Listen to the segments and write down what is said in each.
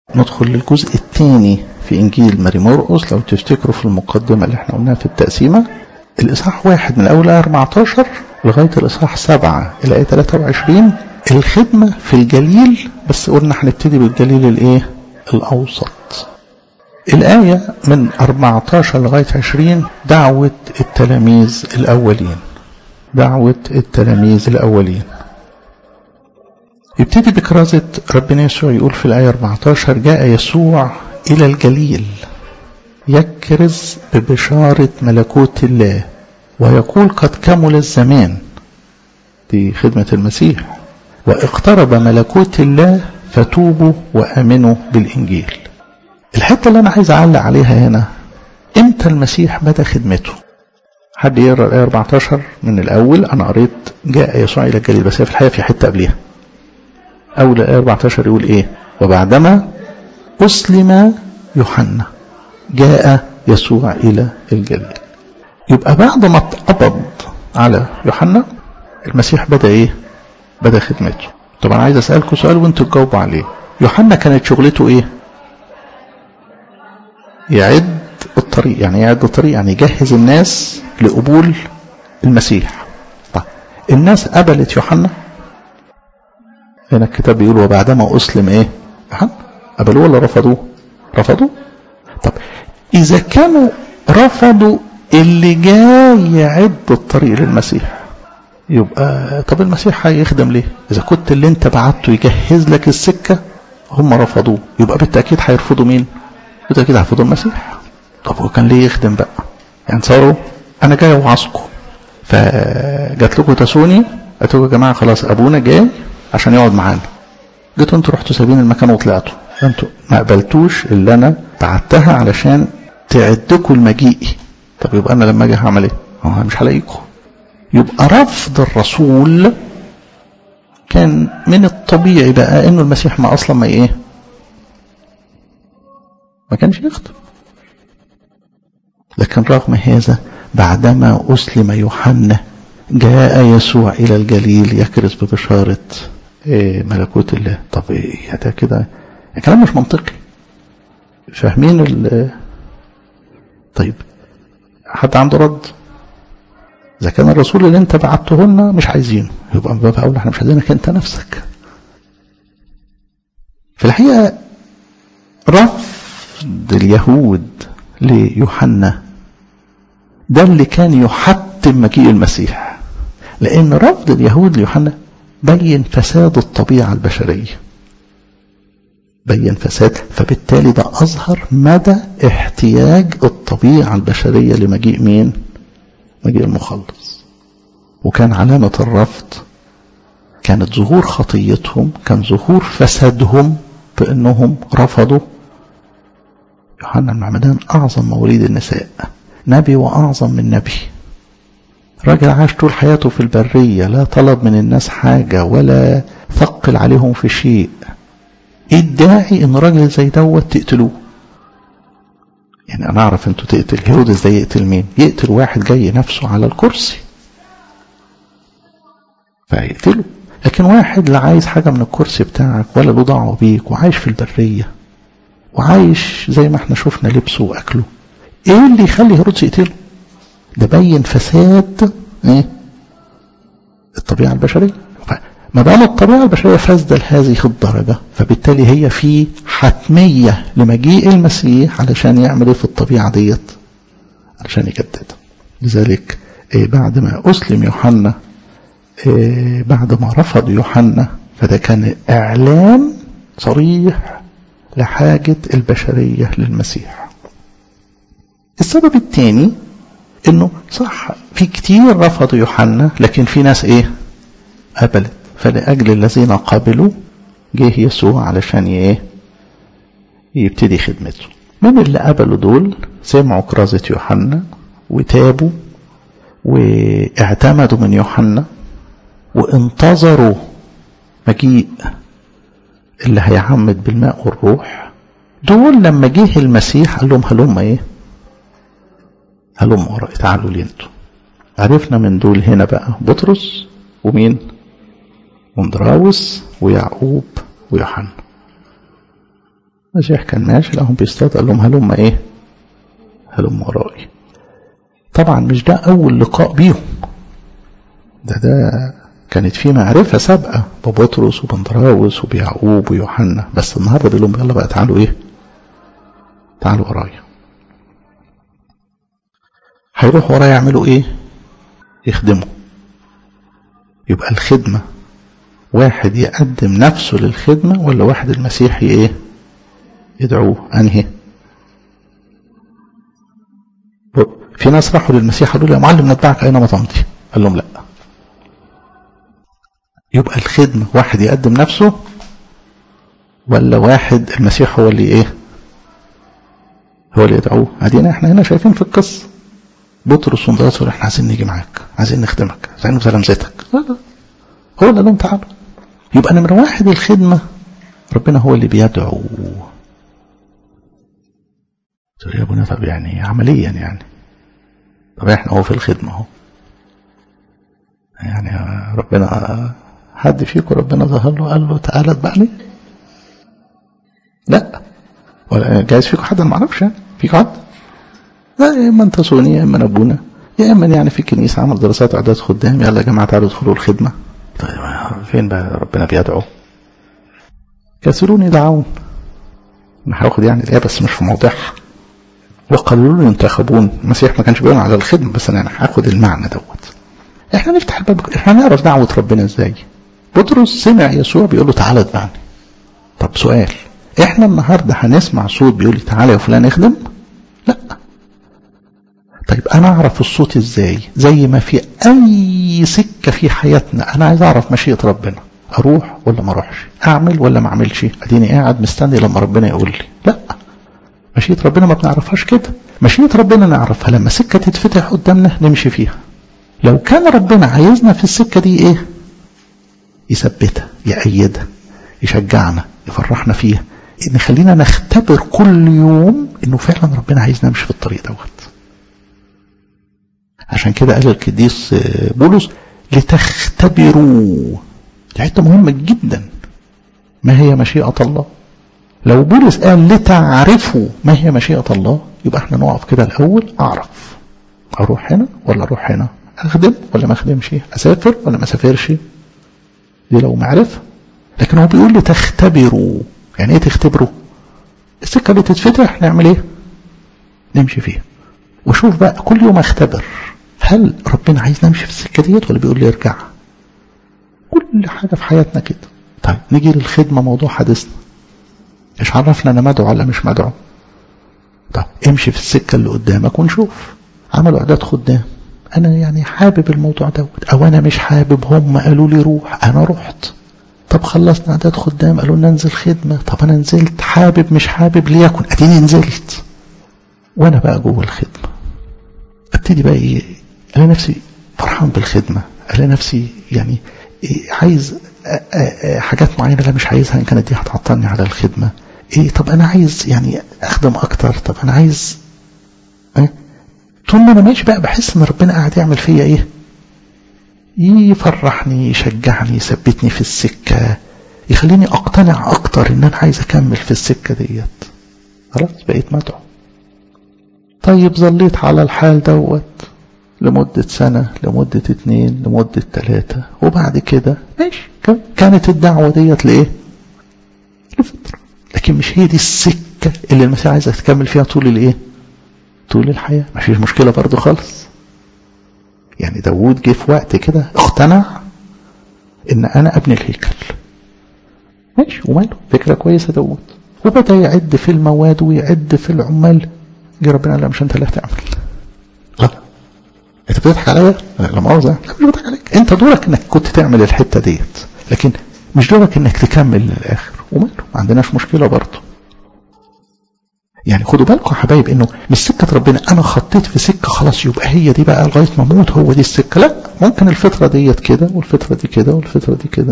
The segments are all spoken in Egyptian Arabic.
ندخل للجزء الثاني في إنجيل ماري مرقس لو تفتكروا في المقدمة اللي احنا قلناها في التقسيمة الإصحاح واحد من أول آية 14 لغاية الإصحاح سبعة إلى آية 23 الخدمة في الجليل بس قلنا هنبتدي بالجليل الإيه؟ الأوسط الآية من 14 لغاية 20 دعوة التلاميذ الأولين دعوة التلاميذ الأولين يبتدي بكرازة ربنا يسوع يقول في الآية 14 جاء يسوع إلى الجليل يكرز ببشارة ملكوت الله ويقول قد كمل الزمان دي خدمة المسيح واقترب ملكوت الله فتوبوا وآمنوا بالإنجيل الحتة اللي أنا عايز أعلق عليها هنا إمتى المسيح بدأ خدمته حد يقرأ الآية 14 من الأول أنا قريت جاء يسوع إلى الجليل بس هي في الحقيقة في حتة قبلها أول الآية 14 يقول إيه وبعدما أسلم يوحنا جاء يسوع إلى الجليل يبقى بعد ما اتقبض على يوحنا المسيح بدأ إيه بدأ خدمته طبعا عايز أسألكم سؤال وانتوا تجاوبوا عليه يوحنا كانت شغلته إيه يعد الطريق يعني يعد الطريق يعني يجهز الناس لقبول المسيح طيب الناس قبلت يوحنا هنا الكتاب بيقول وبعدما أسلم إيه يوحنا قبلوه ولا رفضوه رفضوه طب إذا كانوا رفضوا اللي جاي يعد الطريق للمسيح يبقى طب المسيح هيخدم ليه إذا كنت اللي انت بعته يجهز لك السكة هم رفضوه يبقى بالتأكيد هيرفضوا مين بالتأكيد هيرفضوا المسيح طب هو كان ليه يخدم بقى يعني صاروا أنا جاي أوعظكم فجات لكم تسوني قلت لكم يا جماعة خلاص أبونا جاي عشان يقعد معانا جيتوا انتوا رحتوا سايبين المكان وطلعتوا انتوا ما قبلتوش اللي انا بعتها علشان تعدكوا المجيء طب يبقى انا لما اجي هعمل ايه؟ هو مش هلاقيكم يبقى رفض الرسول كان من الطبيعي بقى انه المسيح ما اصلا ما ايه؟ ما كانش يخدم لكن رغم هذا بعدما اسلم يوحنا جاء يسوع الى الجليل يكرز ببشاره إيه ملكوت الله طب ايه ده كده كلام مش منطقي فاهمين ال طيب حد عنده رد اذا كان الرسول اللي انت بعته لنا مش عايزينه يبقى من باب اولى احنا مش عايزينك انت نفسك في الحقيقه رفض اليهود ليوحنا ده اللي كان يحتم مجيء المسيح لان رفض اليهود ليوحنا بين فساد الطبيعة البشرية بين فساد فبالتالي ده أظهر مدى احتياج الطبيعة البشرية لمجيء مين مجيء المخلص وكان علامة الرفض كانت ظهور خطيتهم كان ظهور فسادهم بأنهم رفضوا يوحنا المعمدان أعظم مواليد النساء نبي وأعظم من نبي راجل عاش طول حياته في البرية لا طلب من الناس حاجة ولا ثقل عليهم في شيء ايه الداعي ان راجل زي دوت تقتلوه يعني انا اعرف انتوا تقتل هيرود ازاي يقتل مين يقتل واحد جاي نفسه على الكرسي فيقتله لكن واحد لا عايز حاجة من الكرسي بتاعك ولا له دعوة بيك وعايش في البرية وعايش زي ما احنا شفنا لبسه واكله ايه اللي يخلي هيرودس يقتله ده بين فساد ايه الطبيعة البشرية ما دام الطبيعة البشرية فاسدة لهذه الدرجة فبالتالي هي في حتمية لمجيء المسيح علشان يعمل ايه في الطبيعة ديت علشان يجددها لذلك إيه بعد ما أسلم يوحنا إيه بعد ما رفض يوحنا فده كان إعلان صريح لحاجة البشرية للمسيح السبب الثاني انه صح في كتير رفضوا يوحنا لكن في ناس ايه قبلت فلأجل الذين قبلوا جه يسوع علشان ايه يبتدي خدمته من اللي قبلوا دول سمعوا كرازة يوحنا وتابوا واعتمدوا من يوحنا وانتظروا مجيء اللي هيعمد بالماء والروح دول لما جه المسيح قال لهم هلم ايه هلم وراء تعالوا لي انتوا عرفنا من دول هنا بقى بطرس ومين وندراوس ويعقوب ويوحنا المسيح كان ماشي لهم بيصطاد قال لهم هلم ايه هلم ورائي طبعا مش ده اول لقاء بيهم ده ده كانت في معرفة سابقة ببطرس وبندراوس وبيعقوب ويوحنا بس النهاردة بيقول لهم يلا بقى تعالوا ايه تعالوا ورايا هيروحوا ورايا يعملوا ايه يخدموا يبقى الخدمة واحد يقدم نفسه للخدمة ولا واحد المسيح ايه يدعوه انهي في ناس راحوا للمسيح قالوا له يا معلم نتبعك اينما تمضي قال لهم لا يبقى الخدمة واحد يقدم نفسه ولا واحد المسيح هو اللي ايه هو اللي يدعوه ادينا احنا هنا شايفين في القصة بطرس وندرس احنا عايزين نيجي معاك عايزين نخدمك عايزين نسلمزتك لا لا هو اللي لهم تعالوا يبقى نمرة واحد الخدمة ربنا هو اللي بيدعو تقول يا ابونا طب يعني عمليا يعني طب احنا هو في الخدمة اهو يعني ربنا حد فيكم ربنا ظهر له قال له تعالى اتبعني لا ولا جايز فيكم حد ما اعرفش يعني فيكم حد لا يا اما انت صوني يا اما ابونا يا اما يعني في كنيسه عمل دراسات اعداد خدام يلا يا جماعه تعالوا ادخلوا الخدمه طيب فين بقى ربنا بيدعو كثيرون يدعون انا هاخد يعني الايه بس مش في موضعها وقليلون ينتخبون المسيح ما كانش بيقول على الخدمه بس انا هاخد المعنى دوت احنا نفتح الباب احنا نعرف دعوه ربنا ازاي بطرس سمع يسوع بيقول له تعالى اتبعني طب سؤال احنا النهارده هنسمع صوت بيقول لي تعالى يا فلان اخدم لا طيب انا اعرف الصوت ازاي زي ما في اي سكه في حياتنا انا عايز اعرف مشيئه ربنا اروح ولا ما اروحش اعمل ولا ما اعملش اديني قاعد مستني لما ربنا يقول لي لا مشيئه ربنا ما بنعرفهاش كده مشيئه ربنا نعرفها لما سكه تتفتح قدامنا نمشي فيها لو كان ربنا عايزنا في السكه دي ايه يثبتها يأيدها يشجعنا يفرحنا فيها ان خلينا نختبر كل يوم انه فعلا ربنا عايزنا نمشي في الطريق دوت عشان كده قال القديس بولس لتختبروا دي حته مهمه جدا ما هي مشيئه الله لو بولس قال لتعرفوا ما هي مشيئه الله يبقى احنا نقف كده الاول اعرف اروح هنا ولا اروح هنا اخدم ولا ما اخدمش اسافر ولا ما اسافرش دي لو معرفه لكن هو بيقول لي تختبروا يعني ايه تختبروا السكه اللي تتفتح نعمل ايه نمشي فيها وشوف بقى كل يوم اختبر هل ربنا عايز نمشي في السكه ديت ولا بيقول لي ارجع كل حاجه في حياتنا كده طيب نيجي للخدمه موضوع حديثنا ايش عرفنا انا مدعو ولا مش مدعو طب امشي في السكه اللي قدامك ونشوف عملوا اعداد خدام انا يعني حابب الموضوع دوت او انا مش حابب هم قالوا لي روح انا رحت طب خلصنا اعداد خدام قالوا لنا انزل خدمه طب انا نزلت حابب مش حابب ليكن اديني نزلت وانا بقى جوه الخدمه ابتدي بقى ايه الاقي نفسي فرحان بالخدمه الاقي نفسي يعني إيه عايز حاجات معينه لا مش عايزها ان كانت دي هتعطلني على الخدمه ايه طب انا عايز يعني اخدم اكتر طب انا عايز إيه؟ طول ما انا ماشي بقى بحس ان ربنا قاعد يعمل فيا ايه يفرحني يشجعني يثبتني في السكه يخليني اقتنع اكتر ان انا عايز اكمل في السكه ديت خلاص بقيت مدعو طيب ظليت على الحال دوت لمدة سنة لمدة اتنين لمدة تلاتة وبعد كده ماشي كانت الدعوة ديت لإيه؟ لفترة لكن مش هي دي السكة اللي المسيح عايزك تكمل فيها طول الإيه؟ طول الحياة مفيش مشكلة برضو خالص يعني داوود جه في وقت كده اقتنع ان انا ابني الهيكل ماشي وماله فكرة كويسة داوود وبدأ يعد في المواد ويعد في العمال جه ربنا قال مش انت اللي هتعمل لا انت بتضحك عليا لا مؤاخذة لا مش بضحك عليك انت دورك انك كنت تعمل الحتة ديت لكن مش دورك انك تكمل للاخر وماله ما عندناش مشكلة برضه يعني خدوا بالكم يا حبايب انه مش سكة ربنا انا خطيت في سكة خلاص يبقى هي دي بقى لغاية ما اموت هو دي السكة لا ممكن الفترة ديت كده والفترة دي كده والفترة دي كده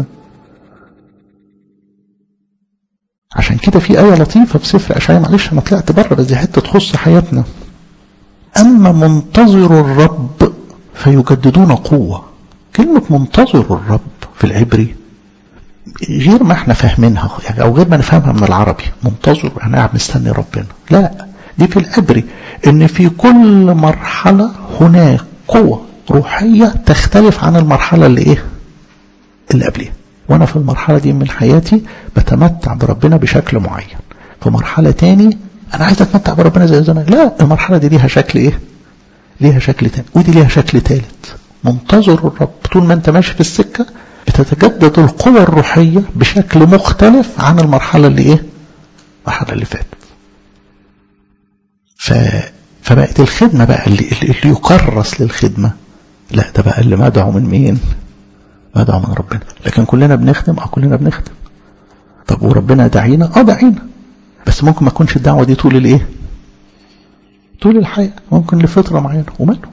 عشان كده في آية لطيفة في سفر أشعياء معلش أنا طلعت بره بس دي حتة تخص حياتنا أما منتظر الرب فيجددون قوة كلمة منتظر الرب في العبري غير ما احنا فاهمينها يعني او غير ما نفهمها من العربي منتظر انا قاعد مستني ربنا لا دي في الأجري ان في كل مرحلة هناك قوة روحية تختلف عن المرحلة اللي ايه اللي قبلها وانا في المرحلة دي من حياتي بتمتع بربنا بشكل معين في مرحلة تاني انا عايز اتمتع بربنا زي زمان لا المرحلة دي ليها شكل ايه ليها شكل تاني ودي ليها شكل تالت منتظر الرب طول ما انت ماشي في السكة بتتجدد القوة الروحية بشكل مختلف عن المرحلة اللي ايه المرحلة اللي فاتت ف... فبقت الخدمة بقى اللي, اللي يكرس للخدمة لا ده بقى اللي مدعو من مين مدعو من ربنا لكن كلنا بنخدم اه كلنا بنخدم طب وربنا دعينا اه دعينا بس ممكن ما تكونش الدعوة دي طول الايه طول الحياة ممكن لفترة معينة وماله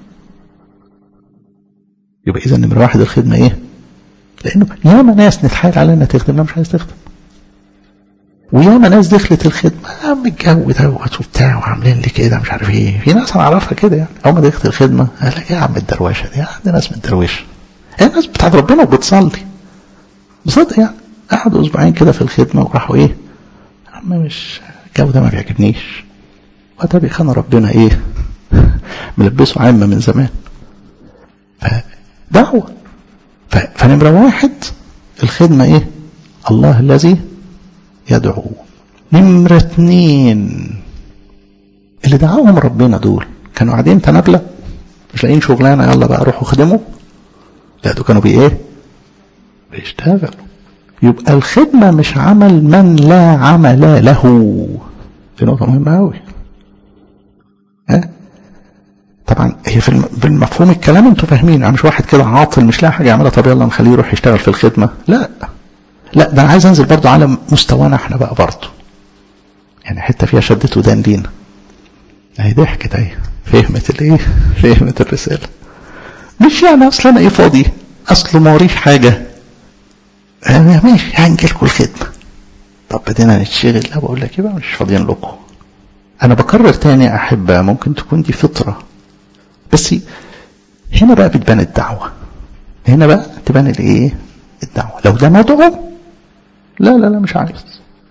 يبقى اذا نمرة واحد الخدمة ايه لانه ياما ناس نتحايل عليها انها تخدم لا مش عايز تخدم وياما ناس دخلت الخدمة يا عم الجو دوت وبتاع وعاملين لي كده مش عارف ايه في ناس انا اعرفها كده يعني اول ما دخلت الخدمة قال لك يا عم الدرواشة دي عندي ناس من الدرويشة هي ناس بتاعت ربنا وبتصلي بصدق يعني قعدوا اسبوعين كده في الخدمة وراحوا ايه يا عم مش الجو ده ما بيعجبنيش وده بيخان ربنا ايه ملبسه عامة من زمان فدعوة فنمرة واحد الخدمة ايه الله الذي يدعو نمرة اتنين اللي دعاهم ربنا دول كانوا قاعدين تنابلة مش لاقيين شغلانة يلا بقى روحوا خدموا لا دول كانوا بي ايه بيشتغلوا يبقى الخدمة مش عمل من لا عمل له في نقطة مهمة أوي ها طبعا هي في بالمفهوم الكلام انتوا فاهمين يعني مش واحد كده عاطل مش لاقي حاجه يعملها طب يلا نخليه يروح يشتغل في الخدمه لا لا ده انا عايز انزل برضه على مستوانا احنا بقى برضه يعني حته فيها شده ودان لينا اهي ضحكت اهي فهمت الايه فهمت الرساله مش يعني اصل انا ايه فاضي اصل ما وريش حاجه انا ماشي هنجي لكم الخدمه طب بدينا نتشغل لا بقول لك ايه بقى مش فاضيين لكم انا بكرر تاني احبه ممكن تكون دي فطره بس هنا بقى بتبان الدعوة هنا بقى تبان الايه الدعوة لو ده مدعو لا لا لا مش عايز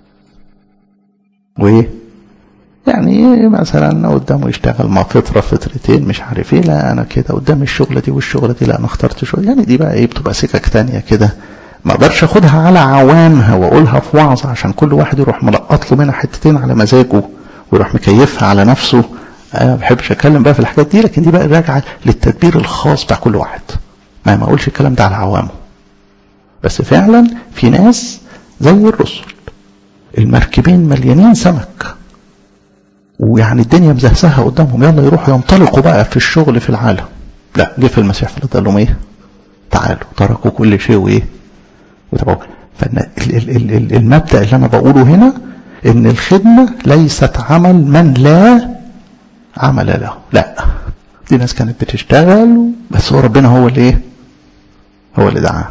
وايه يعني مثلا قدامه يشتغل مع فترة فترتين مش عارف ايه لا انا كده قدام الشغلة دي والشغلة دي لا انا اخترت شغل يعني دي بقى ايه بتبقى سكك تانية كده ما اقدرش اخدها على عوامها واقولها في وعظ عشان كل واحد يروح ملقط له منها حتتين على مزاجه ويروح مكيفها على نفسه انا ما بحبش اتكلم بقى في الحاجات دي لكن دي بقى راجعه للتدبير الخاص بتاع كل واحد ما ما اقولش الكلام ده على عوامه بس فعلا في ناس زي الرسل المركبين مليانين سمك ويعني الدنيا مزهزهه قدامهم يلا يروحوا ينطلقوا بقى في الشغل في العالم لا جه في المسيح فقال لهم ايه تعالوا تركوا كل شيء وايه وتبعوا فالمبدا اللي انا بقوله هنا ان الخدمه ليست عمل من لا عمل له لا دي ناس كانت بتشتغل بس هو ربنا هو اللي ايه هو اللي دعاه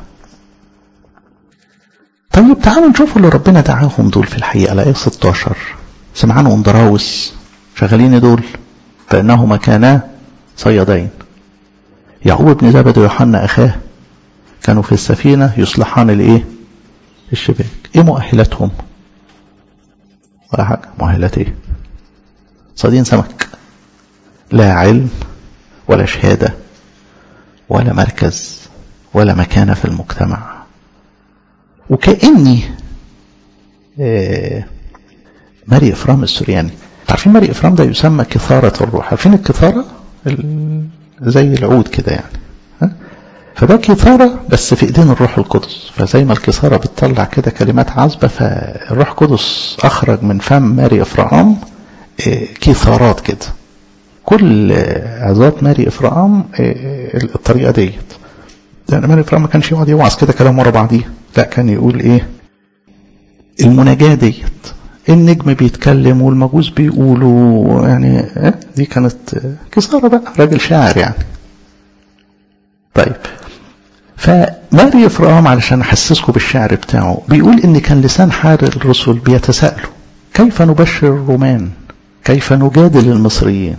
طيب تعالوا نشوف اللي ربنا دعاهم دول في الحقيقة الآية 16 سمعان وندراوس شغالين دول فإنهما كانا صيادين يعقوب بن زبد ويوحنا أخاه كانوا في السفينة يصلحان الإيه الشباك إيه مؤهلاتهم ولا حاجة مؤهلات إيه صيادين سمك لا علم ولا شهادة ولا مركز ولا مكانة في المجتمع وكأني ماري إفرام السورياني عارفين ماري إفرام ده يسمى كثارة الروح عارفين الكثارة زي العود كده يعني ها؟ فده كثارة بس في ايدين الروح القدس فزي ما الكثارة بتطلع كده كلمات عذبة فالروح القدس أخرج من فم ماري إفرام كثارات كده كل عظات ماري إفرام الطريقة ديت يعني ماري إفرام ما كانش يقعد يوعظ كده كلام ورا بعضيه لا كان يقول إيه المناجاة ديت النجم بيتكلم والمجوس بيقولوا يعني دي كانت كسارة بقى راجل شاعر يعني طيب فماري إفرام علشان أحسسكم بالشعر بتاعه بيقول إن كان لسان حال الرسل بيتساءلوا كيف نبشر الرومان كيف نجادل المصريين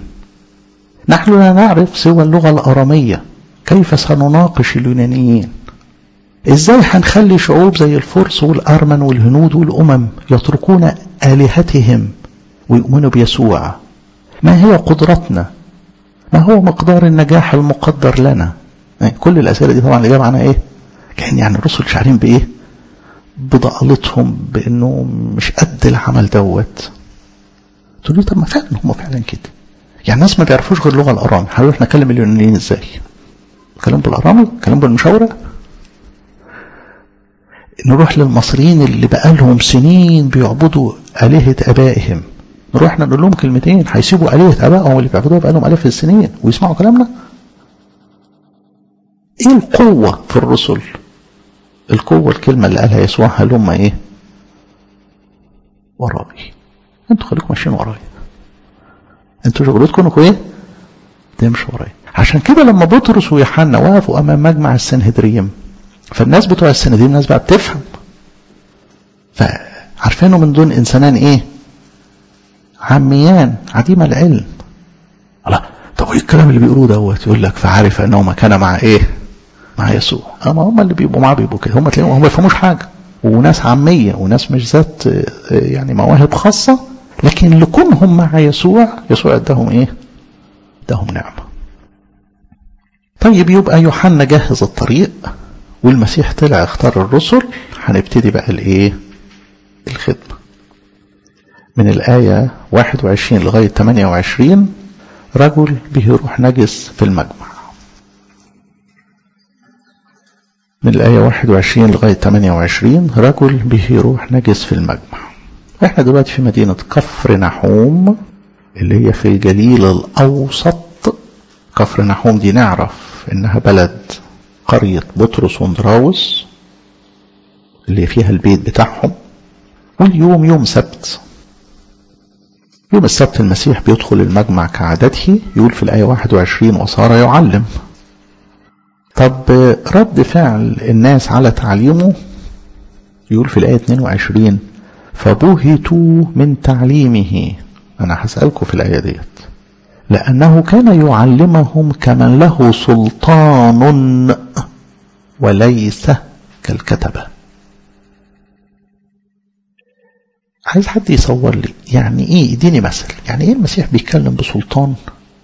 نحن لا نعرف سوى اللغة الأرامية كيف سنناقش اليونانيين ازاي هنخلي شعوب زي الفرس والارمن والهنود والامم يتركون الهتهم ويؤمنوا بيسوع ما هي قدرتنا ما هو مقدار النجاح المقدر لنا كل الاسئله دي طبعا الاجابه عنها ايه كان يعني الرسل شعرين بايه بضالتهم بانه مش قد العمل دوت تقول لي طب ما فعلا هم فعلا كده يعني الناس ما بيعرفوش غير اللغه الارامي هنروح نكلم اليونانيين ازاي كلام بالارامي كلام بالمشاوره نروح للمصريين اللي بقالهم سنين بيعبدوا آلهة آبائهم نروح احنا نقول لهم كلمتين هيسيبوا آلهة آبائهم اللي بيعبدوها بقالهم آلاف السنين ويسمعوا كلامنا ايه القوة في الرسل القوة الكلمة اللي قالها يسوع هل هم ايه وراي انتوا خليكم ماشيين ورايا انتوا شغلتكم انكم ايه تمشوا ورايا عشان كده لما بطرس ويوحنا وقفوا امام مجمع السنهدريم فالناس بتوع السنهدريم الناس بقى بتفهم فعارفينه من دون انسانان ايه عميان عديم العلم الله طب ايه الكلام اللي بيقولوه دوت يقول لك فعرف انه ما كان مع ايه مع يسوع اما هم اللي بيبقوا معاه بيبقوا كده هم تلاقيهم هم ما يفهموش حاجه وناس عاميه وناس مش ذات يعني مواهب خاصه لكن لكونهم مع يسوع يسوع اداهم ايه اداهم نعمه طيب يبقى يوحنا جهز الطريق والمسيح طلع اختار الرسل هنبتدي بقى الايه الخدمه من الآية 21 لغاية 28 رجل به روح نجس في المجمع من الآية 21 لغاية 28 رجل به روح نجس في المجمع احنا دلوقتي في مدينة كفر نحوم اللي هي في الجليل الأوسط كفر نحوم دي نعرف إنها بلد قرية بطرس وندراوس اللي فيها البيت بتاعهم واليوم يوم سبت يوم السبت المسيح بيدخل المجمع كعادته يقول في الآية 21 وصار يعلم طب رد فعل الناس على تعليمه يقول في الآية 22 فبهتوا من تعليمه أنا هسألكم في الآية ديت لأنه كان يعلمهم كمن له سلطان وليس كالكتبة عايز حد يصور لي يعني ايه اديني مثل يعني ايه المسيح بيتكلم بسلطان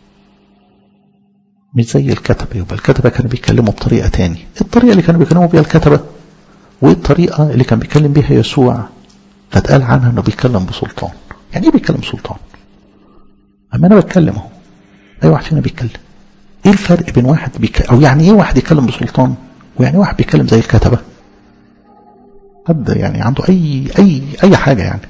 مش زي الكتبة يبقى الكتبة كانوا بيتكلموا بطريقة تاني الطريقة اللي كانوا بيتكلموا بيها الكتبة وايه الطريقة اللي كان بيتكلم بيها يسوع فتقال عنها انه بيتكلم بسلطان يعني ايه بيتكلم بسلطان اما انا بتكلم اهو اي واحد فينا بيتكلم ايه الفرق بين واحد بيتكلم او يعني ايه واحد يتكلم بسلطان ويعني ايه واحد بيتكلم زي الكتبة حد يعني عنده اي اي اي حاجة يعني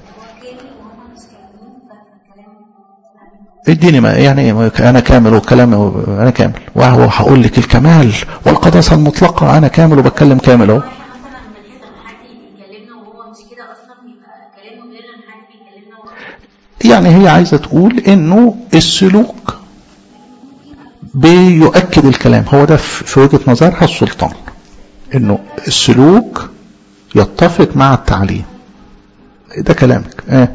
اديني ما يعني انا كامل وكلام انا كامل وهو هقول لك الكمال والقداسه المطلقه انا كامل وبتكلم كامل اهو يعني هي عايزه تقول انه السلوك بيؤكد الكلام هو ده في وجهه نظرها السلطان انه السلوك يتفق مع التعليم ده كلامك ايه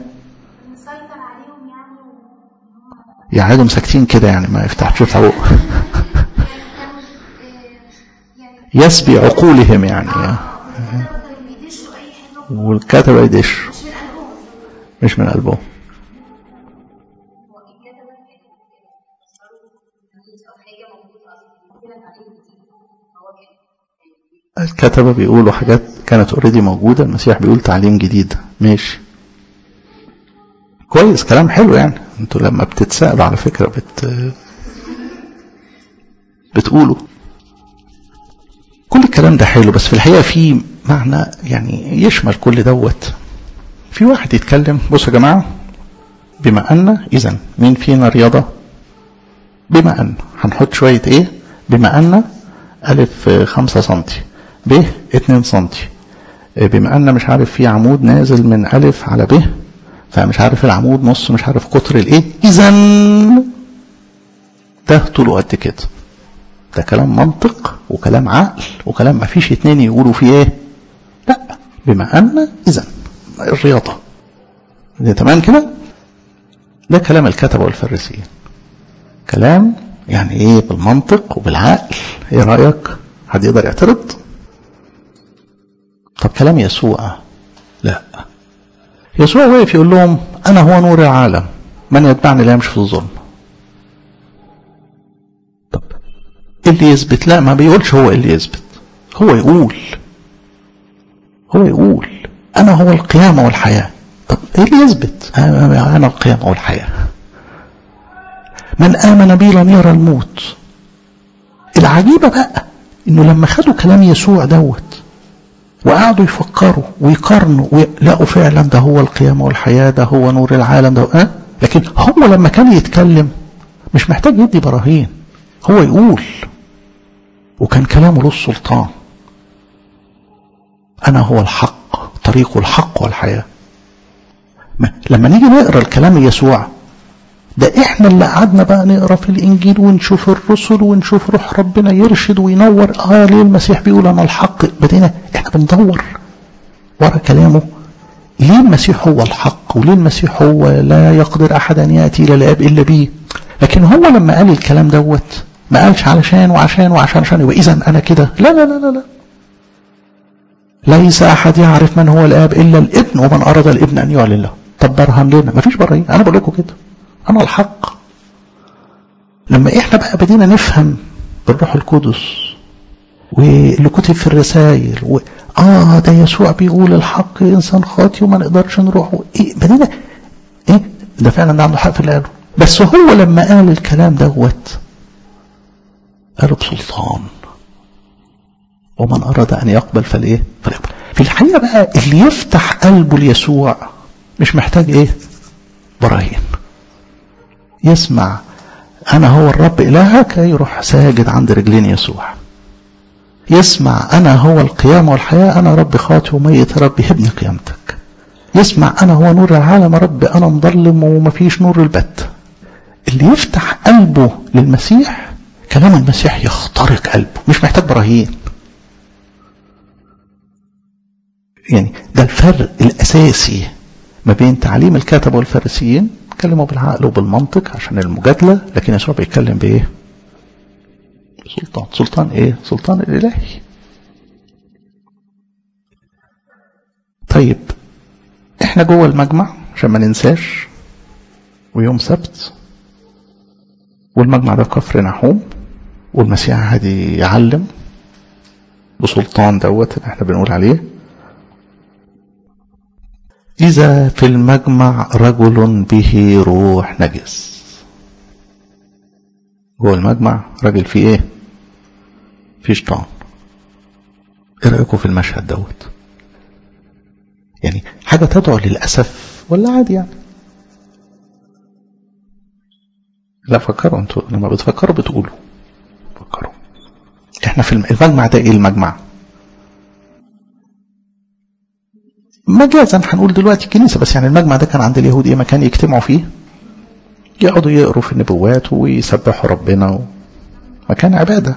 يقعدوا ساكتين كده يعني ما يفتحش يفتحوا يسبي عقولهم يعني والكتبة يدش مش من قلبهم الكتبة بيقولوا حاجات كانت اوريدي موجودة المسيح بيقول تعليم جديد ماشي كويس كلام حلو يعني انتوا لما بتتسألوا على فكرة بت بتقولوا كل الكلام ده حلو بس في الحقيقة في معنى يعني يشمل كل دوت في واحد يتكلم بصوا يا جماعة بما أن إذا مين فينا رياضة بما أن هنحط شوية إيه بما أن ألف خمسة سنتي ب اتنين سنتي بما أن مش عارف في عمود نازل من ألف على ب فمش عارف العمود نص مش عارف قطر الايه اذا ده طوله قد كده ده كلام منطق وكلام عقل وكلام ما فيش اتنين يقولوا فيه ايه لا بما ان اذا الرياضة ده تمام كده ده كلام الكتبة والفريسيين كلام يعني ايه بالمنطق وبالعقل ايه رأيك حد يقدر يعترض طب كلام يسوع لا يسوع وقف يقول لهم أنا هو نور العالم من يتبعني لا يمشي في الظلم طب اللي يثبت لا ما بيقولش هو اللي يثبت هو يقول هو يقول أنا هو القيامة والحياة طب إيه اللي يثبت أنا القيامة والحياة من آمن بي لم يرى الموت العجيبة بقى إنه لما خدوا كلام يسوع دوت وقعدوا يفكروا ويقارنوا ويلاقوا فعلا ده هو القيامة والحياة ده هو نور العالم ده أه؟ لكن هو لما كان يتكلم مش محتاج يدي براهين هو يقول وكان كلامه له السلطان أنا هو الحق طريق الحق والحياة لما نيجي نقرا الكلام يسوع ده احنا اللي قعدنا بقى نقرا في الانجيل ونشوف الرسل ونشوف روح ربنا يرشد وينور اه ليه المسيح بيقول انا الحق بدينا احنا بندور ورا كلامه ليه المسيح هو الحق وليه المسيح هو لا يقدر احد ان ياتي الى الاب الا بيه لكن هو لما قال الكلام دوت ما قالش علشان وعشان وعشان عشان يبقى اذا انا كده لا لا لا لا لا ليس احد يعرف من هو الاب الا الابن ومن اراد الابن ان يعلن له طب برهن لنا مفيش براهين انا بقول لكم كده انا الحق لما احنا بقى بدينا نفهم بالروح القدس واللي كتب في الرسائل و... اه ده يسوع بيقول الحق انسان خاطي وما نقدرش نروح ايه بدينا ايه ده فعلا ده عنده حق في اللي قاله بس هو لما قال الكلام دوت قاله بسلطان ومن اراد ان يقبل فالايه فليقبل في الحقيقه بقى اللي يفتح قلبه ليسوع مش محتاج ايه براهين يسمع أنا هو الرب إلهك يروح ساجد عند رجلين يسوع يسمع أنا هو القيامة والحياة أنا رب خاطي وميت ربي ابني قيامتك يسمع أنا هو نور العالم رب أنا مظلم ومفيش نور البت اللي يفتح قلبه للمسيح كلام المسيح يخترق قلبه مش محتاج براهين يعني ده الفرق الأساسي ما بين تعليم الكتبة والفارسيين بيتكلموا بالعقل وبالمنطق عشان المجادلة لكن يسوع بيتكلم بإيه سلطان سلطان إيه سلطان الإلهي طيب احنا جوه المجمع عشان ما ننساش ويوم سبت والمجمع ده في كفر نحوم والمسيح قاعد يعلم بسلطان دوت اللي احنا بنقول عليه إذا في المجمع رجل به روح نجس جوه المجمع راجل فيه ايه فيه شيطان ايه رأيكم في المشهد دوت يعني حاجة تدعو للأسف ولا عادي يعني لا فكروا انتوا لما بتفكروا بتقولوا فكروا احنا في المجمع ده ايه المجمع مجازا هنقول دلوقتي الكنيسة بس يعني المجمع ده كان عند اليهود ايه مكان يجتمعوا فيه يقعدوا يقروا في النبوات ويسبحوا ربنا مكان عبادة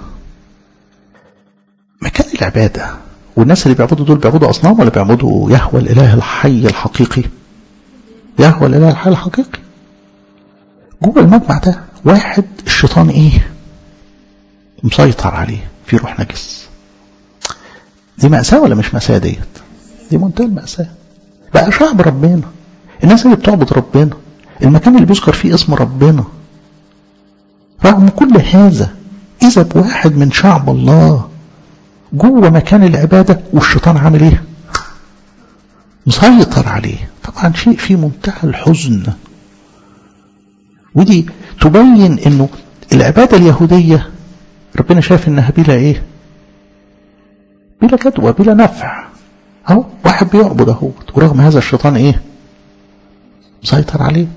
مكان العبادة والناس اللي بيعبدوا دول بيعبدوا أصنام ولا بيعبدوا يهوى الإله الحي الحقيقي يهوى الإله الحي الحقيقي جوه المجمع ده واحد الشيطان ايه مسيطر عليه في روح نجس دي مأساة ولا مش مأساة ديت دي منتهى المأساة بقى شعب ربنا الناس اللي بتعبد ربنا المكان اللي بيذكر فيه اسم ربنا رغم كل هذا إذا بواحد من شعب الله جوه مكان العبادة والشيطان عامل ايه مسيطر عليه طبعا شيء في منتهى الحزن ودي تبين انه العبادة اليهودية ربنا شايف انها بلا ايه بلا جدوى بلا نفع اهو واحد بيعبد اهوت ورغم هذا الشيطان ايه مسيطر عليه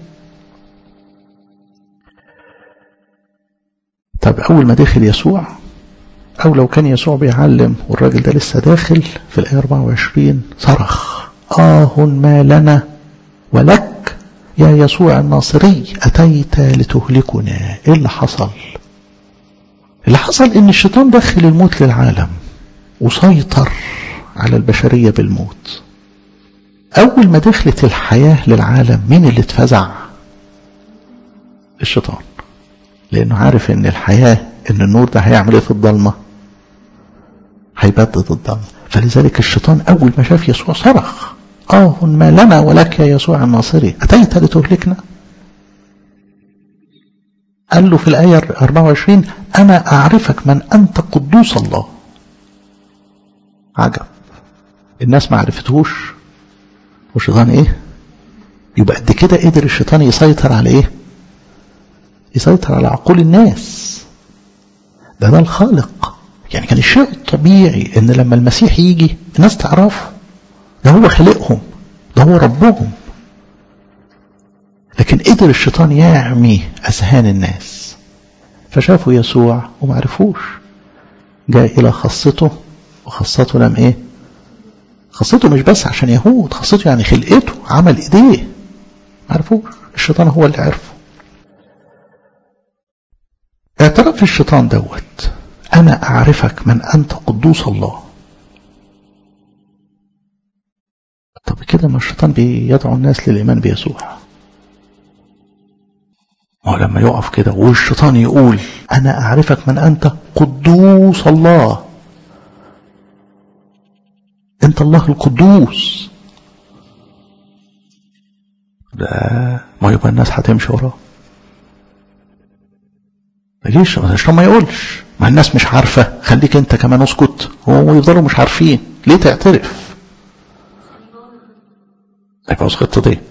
طب اول ما دخل يسوع او لو كان يسوع بيعلم والراجل ده لسه داخل في الايه 24 صرخ اه ما لنا ولك يا يسوع الناصري اتيت لتهلكنا ايه اللي حصل اللي حصل ان الشيطان دخل الموت للعالم وسيطر على البشرية بالموت أول ما دخلت الحياة للعالم مين اللي اتفزع الشيطان لأنه عارف إن الحياة إن النور ده هيعمل إيه في الضلمة هيبدد الضلمة فلذلك الشيطان أول ما شاف يسوع صرخ آه ما لنا ولك يا يسوع الناصري أتيت لتهلكنا قال له في الآية 24 أنا أعرفك من أنت قدوس الله عجب الناس ما عرفتهوش والشيطان ايه يبقى قد كده قدر الشيطان يسيطر على ايه يسيطر على عقول الناس ده ده الخالق يعني كان الشيء الطبيعي ان لما المسيح يجي الناس تعرفه ده هو خلقهم ده هو ربهم لكن قدر الشيطان يعمي اذهان الناس فشافوا يسوع وما عرفوش جاء الى خاصته وخاصته لم ايه خاصته مش بس عشان يهود خاصته يعني خلقته عمل ايديه ما عرفوش الشيطان هو اللي عرفه اعترف الشيطان دوت انا اعرفك من انت قدوس الله طب كده ما الشيطان بيدعو الناس للايمان بيسوع ما لما يقف كده والشيطان يقول انا اعرفك من انت قدوس الله انت الله القدوس لا ما يبقى الناس هتمشي وراه ما يجيش الشيطان ما يقولش ما الناس مش عارفة خليك انت كمان اسكت هو يفضلوا مش عارفين ليه تعترف يبقى اسكت دي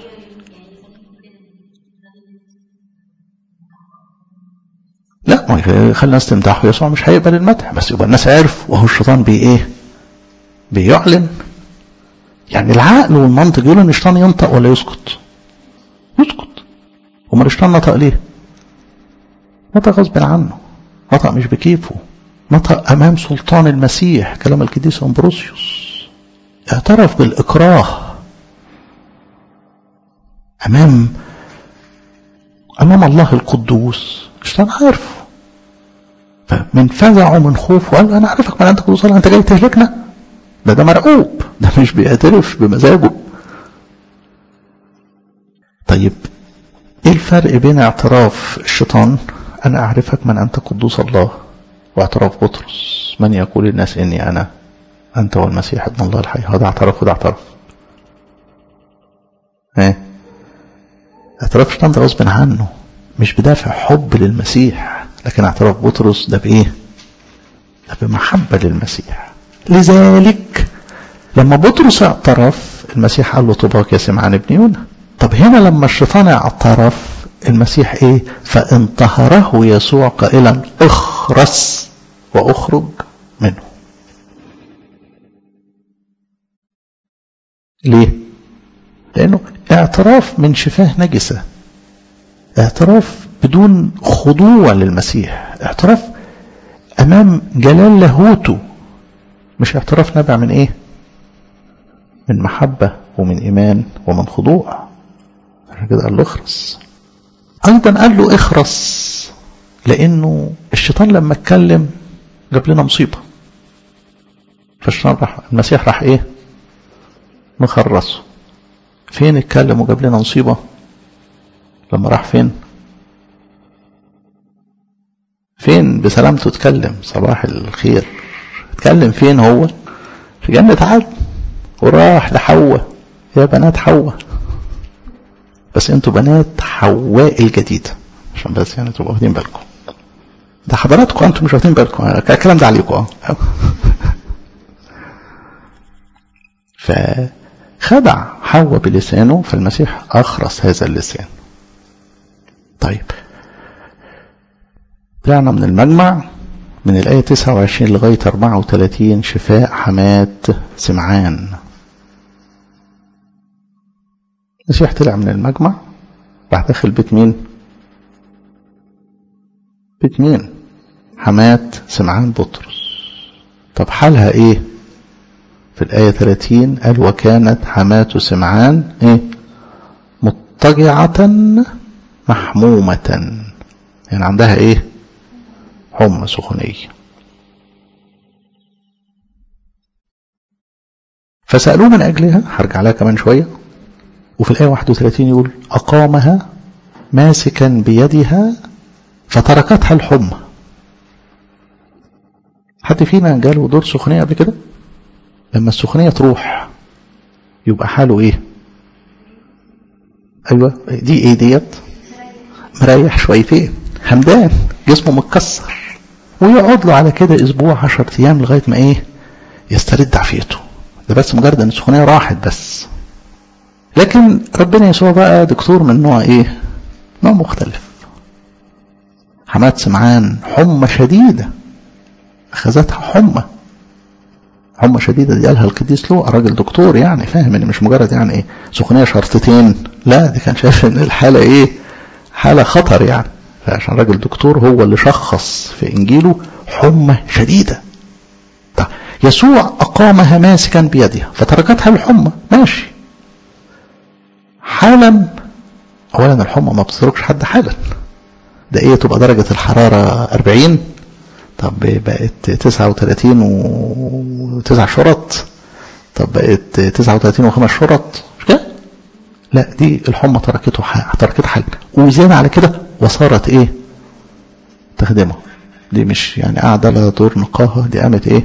لا ما خلي الناس تمدحه يسوع مش هيقبل المدح بس يبقى الناس عرف وهو الشيطان بي ايه بيعلن يعني العقل والمنطق يقول ان الشيطان ينطق ولا يسكت يسكت امال الشيطان نطق ليه نطق غصب عنه نطق مش بكيفه نطق امام سلطان المسيح كلام القديس امبروسيوس اعترف بالاكراه امام امام الله القدوس الشيطان عارفه فمن فزعه من خوفه قال انا عارفك من انت قدوس الله انت جاي تهلكنا ده ده مرعوب ده مش بيعترف بمزاجه طيب ايه الفرق بين اعتراف الشيطان انا اعرفك من انت قدوس الله واعتراف بطرس من يقول الناس اني انا انت والمسيح ابن الله الحي هذا اعترف وده اعترف ايه اعتراف الشيطان ده غصب عنه مش بدافع حب للمسيح لكن اعتراف بطرس ده بايه ده بمحبة للمسيح لذلك لما بطرس اعترف المسيح قال له طباك يا سمعان ابن يونا طب هنا لما الشيطان اعترف المسيح ايه فانتهره يسوع قائلا اخرس واخرج منه ليه لانه اعتراف من شفاه نجسة اعتراف بدون خضوع للمسيح اعتراف امام جلال لاهوته مش اعتراف نابع من ايه من محبة ومن ايمان ومن خضوع عشان كده قال له اخرس ايضا قال له اخرس لانه الشيطان لما اتكلم جاب لنا مصيبة فالشيطان راح المسيح راح ايه مخرسه فين اتكلم وجاب لنا مصيبة لما راح فين فين بسلامته اتكلم صباح الخير اتكلم فين هو في جنة عدن وراح لحواء يا بنات حواء بس انتوا بنات حواء الجديدة عشان بس يعني تبقوا واخدين بالكم ده حضراتكم انتوا مش واخدين بالكم الكلام ده عليكم اه فخدع حواء بلسانه فالمسيح اخرس هذا اللسان طيب طلعنا من المجمع من الآية 29 لغاية 34 شفاء حماة سمعان المسيح طلع من المجمع راح داخل بيت مين بيت مين حماة سمعان بطرس طب حالها ايه في الآية 30 قال وكانت حماة سمعان ايه مضطجعة محمومة يعني عندها ايه حمى سخونية فسألوه من أجلها هرجع لها كمان شوية وفي الآية 31 يقول أقامها ماسكا بيدها فتركتها الحمى حد فينا جاله دور سخونية قبل كده لما السخونية تروح يبقى حاله ايه ايوه دي ايه ديت مريح شويتين همدان جسمه متكسر ويقعد له على كده اسبوع عشر ايام لغايه ما ايه يسترد عافيته ده بس مجرد ان السخونيه راحت بس لكن ربنا يسوع بقى دكتور من نوع ايه نوع مختلف حماد سمعان حمى شديده اخذتها حمى حمى شديدة دي قالها القديس لوقا راجل دكتور يعني فاهم ان مش مجرد يعني ايه سخونية شرطتين لا دي كان شايف ان الحالة ايه حالة خطر يعني فعشان راجل دكتور هو اللي شخص في انجيله حمى شديدة طيب يسوع اقامها ماسكا بيدها فتركتها الحمى ماشي حالا اولا الحمى ما بتتركش حد حالا ده ايه تبقى درجة الحرارة 40 طب بقت 39 و9 شرط طب بقت 39 و5 شرط مش كده؟ لا دي الحمى تركته حاجة تركتها حاجة وزيادة على كده وصارت ايه؟ تخدمه دي مش يعني قاعدة لا دور نقاهة دي قامت ايه؟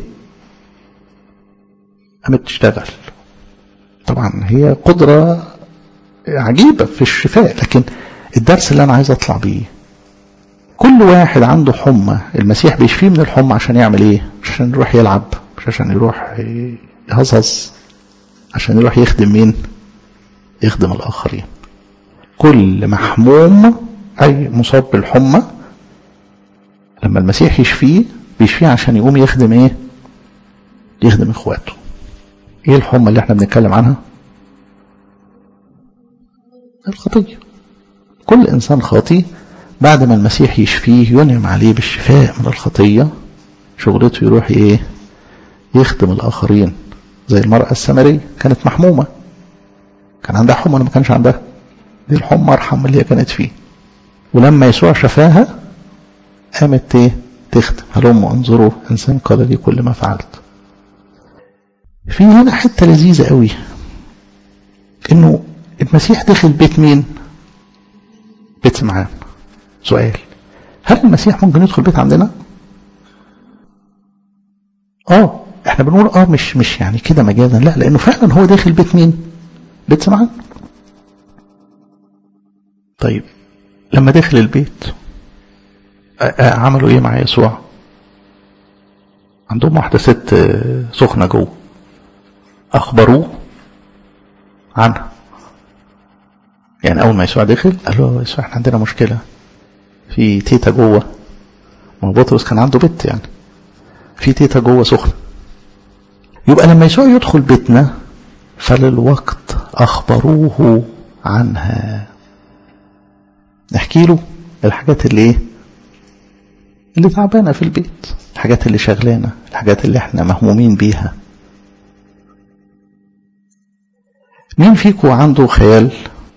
قامت تشتغل طبعا هي قدرة عجيبة في الشفاء لكن الدرس اللي انا عايز اطلع بيه كل واحد عنده حمى المسيح بيشفيه من الحمى عشان يعمل ايه مش عشان يروح يلعب مش عشان يروح يهزهز عشان يروح يخدم مين يخدم الاخرين كل محموم اي مصاب بالحمى لما المسيح يشفيه بيشفيه عشان يقوم يخدم ايه يخدم اخواته ايه الحمى اللي احنا بنتكلم عنها الخطيه كل انسان خاطي بعد ما المسيح يشفيه ينعم عليه بالشفاء من الخطية شغلته يروح ايه يخدم الآخرين زي المرأة السامرية كانت محمومة كان عندها حمى ولا ما كانش عندها دي الحمى أرحم اللي هي كانت فيه ولما يسوع شفاها قامت ايه تخدم هلم انظروا انسان قال لي كل ما فعلت في هنا حتة لذيذة قوي انه المسيح دخل بيت مين بيت سمعان سؤال هل المسيح ممكن يدخل بيت عندنا اه احنا بنقول اه مش مش يعني كده مجازا لا لانه فعلا هو داخل بيت مين بيت سمعان طيب لما دخل البيت عملوا ايه مع يسوع عندهم واحدة ست سخنة جوه اخبروه عنها يعني اول ما يسوع دخل قال له يسوع احنا عندنا مشكله في تيتا جوه ما بطرس كان عنده بيت يعني في تيتا جوه سخنه يبقى لما يسوع يدخل بيتنا فللوقت اخبروه عنها نحكي له الحاجات اللي ايه اللي تعبانه في البيت الحاجات اللي شغلانه الحاجات اللي احنا مهمومين بيها مين فيكم عنده خيال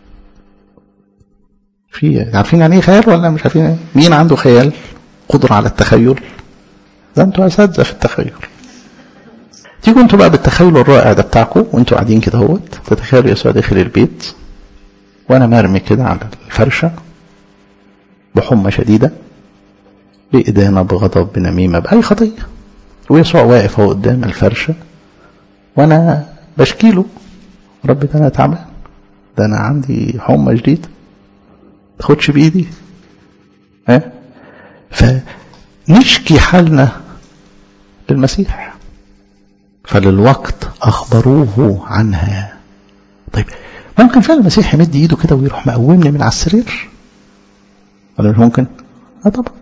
في عارفين يعني ايه خيال ولا مش عارفين ايه مين عنده خيال قدرة على التخيل ده انتوا اساتذه في التخيل تيجوا انتوا بقى بالتخيل الرائع ده بتاعكم وانتوا قاعدين كده اهوت تتخيلوا يسوع داخل البيت وانا مرمي كده على الفرشه بحمى شديده بإدانة بغضب بنميمة بأي خطية ويسوع واقف اهو قدام الفرشة وأنا بشكيله رب ده أنا تعبان ده أنا عندي حمى جديدة تاخدش بإيدي ها فنشكي حالنا للمسيح فللوقت أخبروه عنها طيب ممكن فعلا المسيح يمد ايده كده ويروح مقومني من على السرير ولا مش ممكن؟ اه طبعا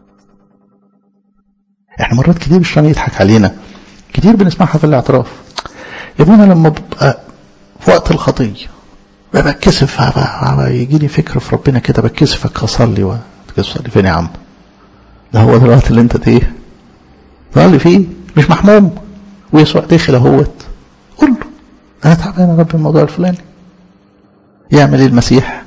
احنا مرات كتير الشيطان يضحك علينا كتير بنسمعها في الاعتراف يا ابونا لما ببقى في وقت الخطيه بتكسف يجي لي فكر في ربنا كده بتكسفك اصلي وتصلي فين يا عم ده هو ده الوقت اللي انت ايه تصلي فيه مش محموم ويسوع داخل اهوت قول له انا تعبان يا رب الموضوع الفلاني يعمل ايه المسيح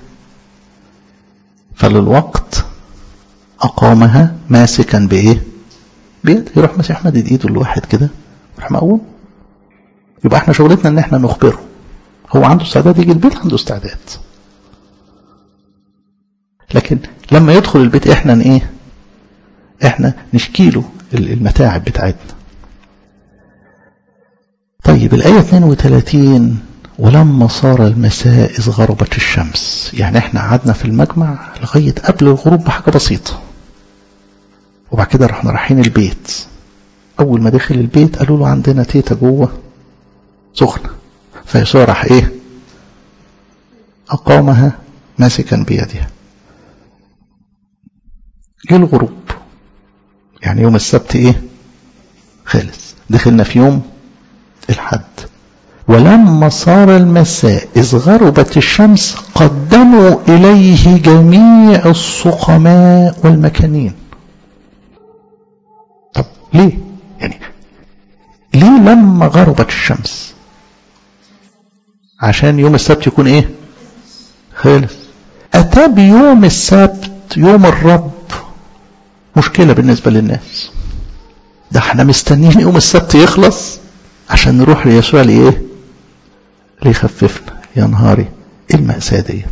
فللوقت اقامها ماسكا بايه بيد يروح مسيح مدد ايده الواحد كده يروح مقوم يبقى احنا شغلتنا ان احنا نخبره هو عنده استعداد يجي البيت عنده استعداد لكن لما يدخل البيت احنا ايه احنا نشكيله المتاعب بتاعتنا طيب طيب الآية 32 ولما صار المساء إذ غربت الشمس يعني احنا قعدنا في المجمع لغاية قبل الغروب بحاجة بسيطة وبعد كده رحنا رايحين البيت أول ما دخل البيت قالوا له عندنا تيتا جوه سخنة فيسوع راح إيه أقامها ماسكا بيدها جه الغروب يعني يوم السبت إيه خلص دخلنا في يوم الحد ولما صار المساء إذ غربت الشمس قدموا إليه جميع السقماء والمكانين طب ليه يعني ليه لما غربت الشمس عشان يوم السبت يكون ايه خلص اتى بيوم السبت يوم الرب مشكلة بالنسبة للناس ده احنا مستنيين يوم السبت يخلص عشان نروح ليسوع لإيه ليخففنا يا نهاري ايه المأساة ديت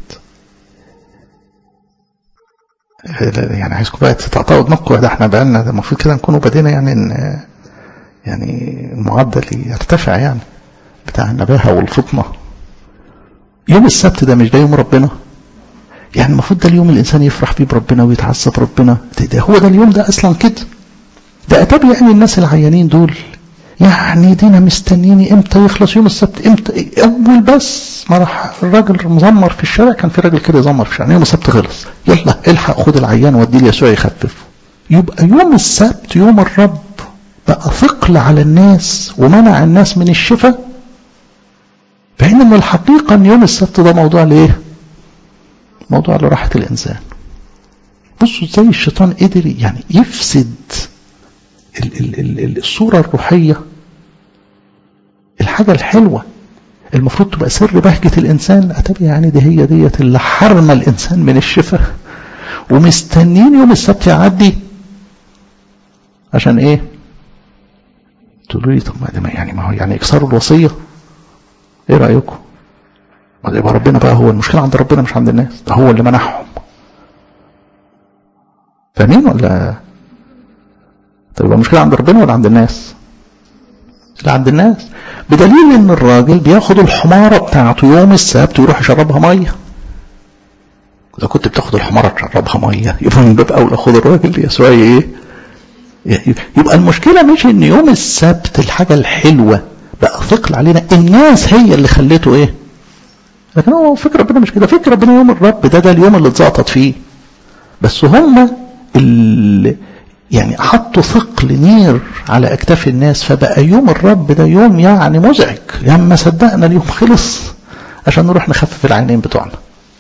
يعني عايزكم بقى تتقطعوا دماغكم ده احنا بقالنا ده المفروض كده نكونوا بدينا يعني ان يعني المعدل يرتفع يعني بتاع النباهة والفطنة يوم السبت ده مش ده يوم ربنا يعني المفروض ده اليوم الإنسان يفرح فيه بربنا ويتعصب ربنا ده, ده هو ده اليوم ده أصلا كده ده أتابع يعني الناس العيانين دول يعني دينا مستنيني امتى يخلص يوم السبت امتى اول بس ما راح الراجل مزمر في الشارع كان في راجل كده يزمر في الشارع يوم السبت خلص يلا الحق خد العيان وديه ليسوع يخففه يبقى يوم السبت يوم الرب بقى ثقل على الناس ومنع الناس من الشفاء بينما الحقيقة ان يوم السبت ده موضوع لايه موضوع لراحة الانسان بصوا ازاي الشيطان قدر يعني يفسد ال ال ال الصورة الروحية الحاجة الحلوة المفروض تبقى سر بهجة الإنسان أتبع يعني دي هي ديت اللي حرم الإنسان من الشفاء ومستنين يوم السبت يعدي عشان إيه؟ تقولوا لي طب ما يعني ما هو يعني إكسار الوصية إيه رأيكم؟ ما يبقى ربنا بقى هو المشكلة عند ربنا مش عند الناس ده هو اللي منعهم فاهمين ولا طب يبقى المشكلة عند ربنا ولا عند الناس اللي عند الناس بدليل ان الراجل بياخد الحمارة بتاعته يوم السبت ويروح يشربها مية اذا كنت بتاخد الحمارة تشربها مية يبقى من باب اولى خد الراجل يسوع ايه يبقى المشكلة مش ان يوم السبت الحاجة الحلوة بقى ثقل علينا الناس هي اللي خليته ايه لكن هو فكر ربنا مش كده فكر ربنا يوم الرب ده ده اليوم اللي اتزقطت فيه بس هم اللي يعني حطوا ثقل نير على اكتاف الناس فبقى يوم الرب ده يوم يعني مزعج يعني ما صدقنا اليوم خلص عشان نروح نخفف العينين بتوعنا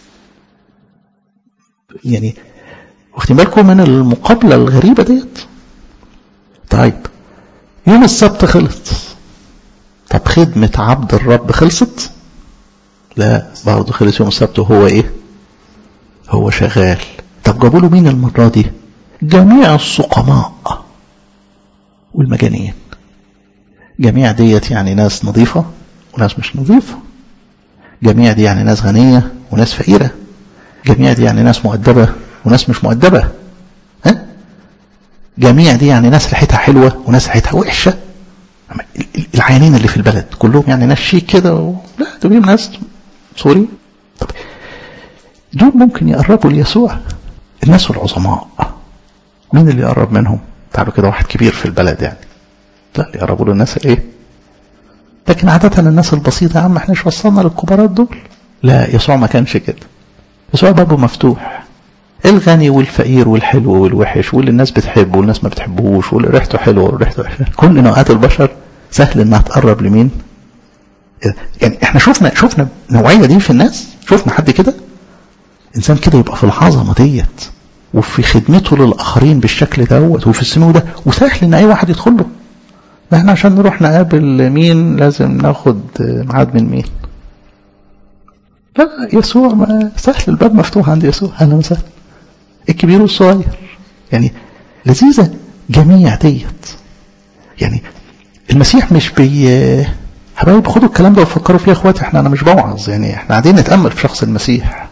يعني واخدين بالكم من المقابله الغريبه ديت طيب يوم السبت خلص طب خدمة عبد الرب خلصت لا برضه خلص يوم السبت وهو ايه هو شغال طب جابوا له مين المرة دي جميع السقماء والمجانين جميع ديت يعني ناس نظيفة وناس مش نظيفة جميع دي يعني ناس غنية وناس فقيرة جميع دي يعني ناس مؤدبة وناس مش مؤدبة ها؟ جميع دي يعني ناس ريحتها حلوة وناس ريحتها وحشة العيانين اللي في البلد كلهم يعني ناس شيك كده و... لا دول ناس سوري طب دول ممكن يقربوا ليسوع الناس العظماء مين اللي يقرب منهم تعالوا كده واحد كبير في البلد يعني لا اللي يقربوا له الناس الايه لكن عادة الناس البسيطة يا عم احنا مش وصلنا للكبارات دول لا يسوع ما كانش كده يسوع بابه مفتوح الغني والفقير والحلو والوحش واللي الناس بتحبه والناس ما بتحبهوش واللي ريحته حلوه وريحته وحشه كل نوعات البشر سهل انها تقرب لمين يعني احنا شفنا شفنا النوعيه دي في الناس شفنا حد كده انسان كده يبقى في العظمه ديت وفي خدمته للاخرين بالشكل دوت وفي السمو ده وسهل ان اي واحد يدخل له احنا عشان نروح نقابل مين لازم ناخد ميعاد من مين لا يسوع ما سهل الباب مفتوح عند يسوع اهلا وسهلا الكبير والصغير يعني لذيذة جميع ديت يعني المسيح مش بي حبايب خدوا الكلام ده وفكروا فيه يا اخواتي احنا انا مش بوعظ يعني احنا قاعدين نتامل في شخص المسيح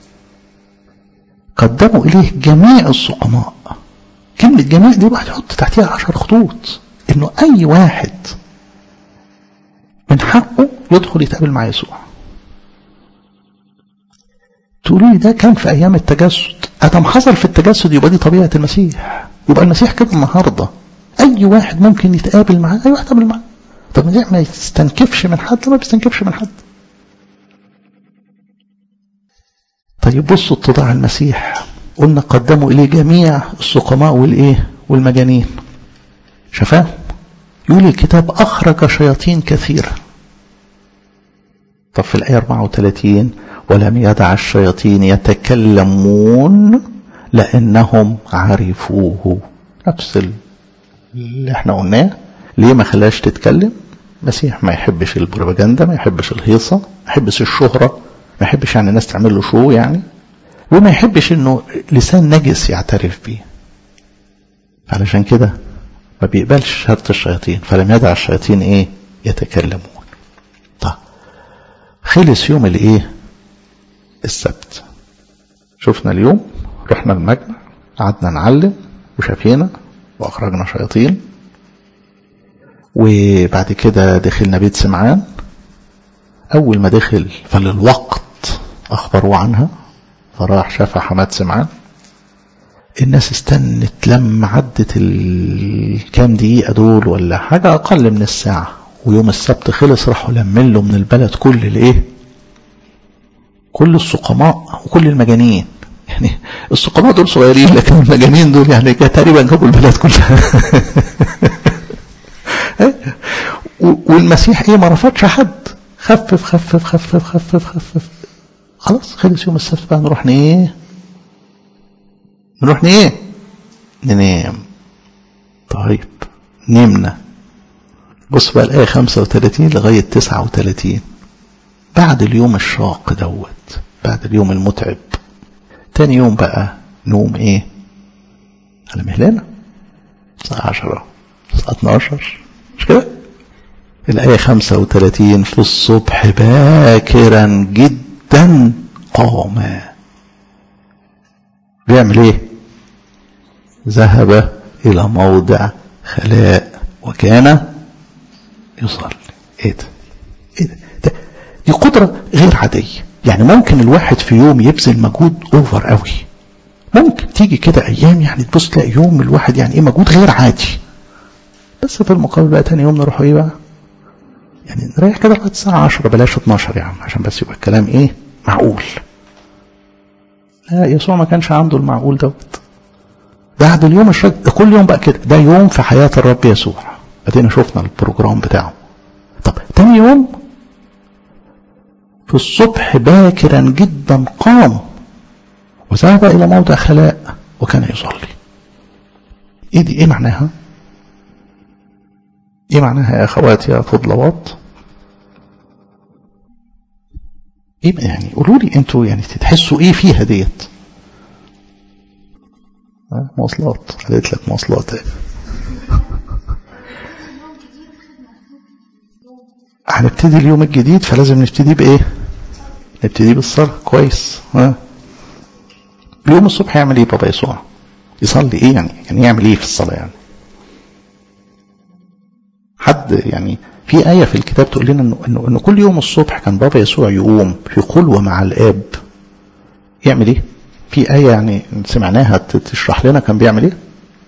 قدموا اليه جميع السقماء كلمة جميع دي واحد يحط تحتها عشر خطوط انه اي واحد من حقه يدخل يتقابل مع يسوع تقولوا لي ده كان في ايام التجسد ادم حصل في التجسد يبقى دي طبيعه المسيح يبقى المسيح كده النهارده اي واحد ممكن يتقابل معاه اي واحد يتقابل معاه طب ليه ما يستنكفش من حد ما بيستنكفش من حد طيب بصوا اتضاع المسيح قلنا قدموا اليه جميع السقماء والايه والمجانين شفاهم يقول الكتاب اخرج شياطين كثيره طب في الايه 34 ولم يدع الشياطين يتكلمون لانهم عرفوه نفس اللي احنا قلناه ليه ما خلاش تتكلم المسيح ما يحبش البروباجندا ما يحبش الهيصة ما يحبش الشهرة ما يحبش يعني الناس تعمل له شو يعني وما يحبش انه لسان نجس يعترف بيه علشان كده ما بيقبلش شهادة الشياطين فلم يدع الشياطين ايه يتكلمون طيب خلص يوم الايه السبت شفنا اليوم رحنا المجمع قعدنا نعلم وشافينا واخرجنا شياطين وبعد كده دخلنا بيت سمعان اول ما دخل فللوقت اخبروه عنها فراح شاف حماد سمعان الناس استنت لما عدت الكام دقيقة دول ولا حاجة أقل من الساعة ويوم السبت خلص راحوا لمين له من البلد كل الايه كل السقماء وكل المجانين يعني السقماء دول صغيرين لكن المجانين دول يعني تقريبا جابوا البلد كلها والمسيح ايه ما رفضش حد خفف خفف خفف خفف خفف خلاص خلص يوم السبت بقى نروح ايه نروح ايه ننام طيب نمنا بص بقى الآية 35 لغاية 39 بعد اليوم الشاق دوت بعد اليوم المتعب تاني يوم بقى نوم ايه على مهلنا الساعة 10 الساعة 12 مش كده الآية 35 في الصبح باكرا جدا قام بيعمل ايه ذهب إلى موضع خلاء وكان يصلي ايه ده ايه ده, ده دي قدرة غير عادية يعني ممكن الواحد في يوم يبذل مجهود اوفر قوي ممكن تيجي كده ايام يعني تبص تلاقي يوم الواحد يعني ايه مجهود غير عادي بس في المقابل بقى تاني يوم نروح ايه بقى يعني نريح كده لغايه الساعه 10 بلاش 12 يا عم عشان بس يبقى الكلام ايه معقول لا يسوع ما كانش عنده المعقول دوت بعد اليوم الشك ده كل يوم بقى كده ده يوم في حياه الرب يسوع ادينا شفنا البروجرام بتاعه طب تاني يوم في الصبح باكرا جدا قام وذهب الى موضع خلاء وكان يصلي ايه دي ايه معناها ايه معناها يا اخواتي يا فضلوات ايه يعني قولوا لي انتوا يعني تحسوا ايه فيها ديت مواصلات قالت لك مواصلات ايه هنبتدي اليوم الجديد فلازم نبتدي بايه نبتدي بالصلاة كويس ها بيوم الصبح يعمل ايه بابا يسوع يصلي ايه يعني يعني يعمل ايه في الصلاة يعني حد يعني في آية في الكتاب تقول لنا إنه, إنه, إنه كل يوم الصبح كان بابا يسوع يقوم في خلوة مع الآب يعمل إيه؟ في آية يعني سمعناها تشرح لنا كان بيعمل إيه؟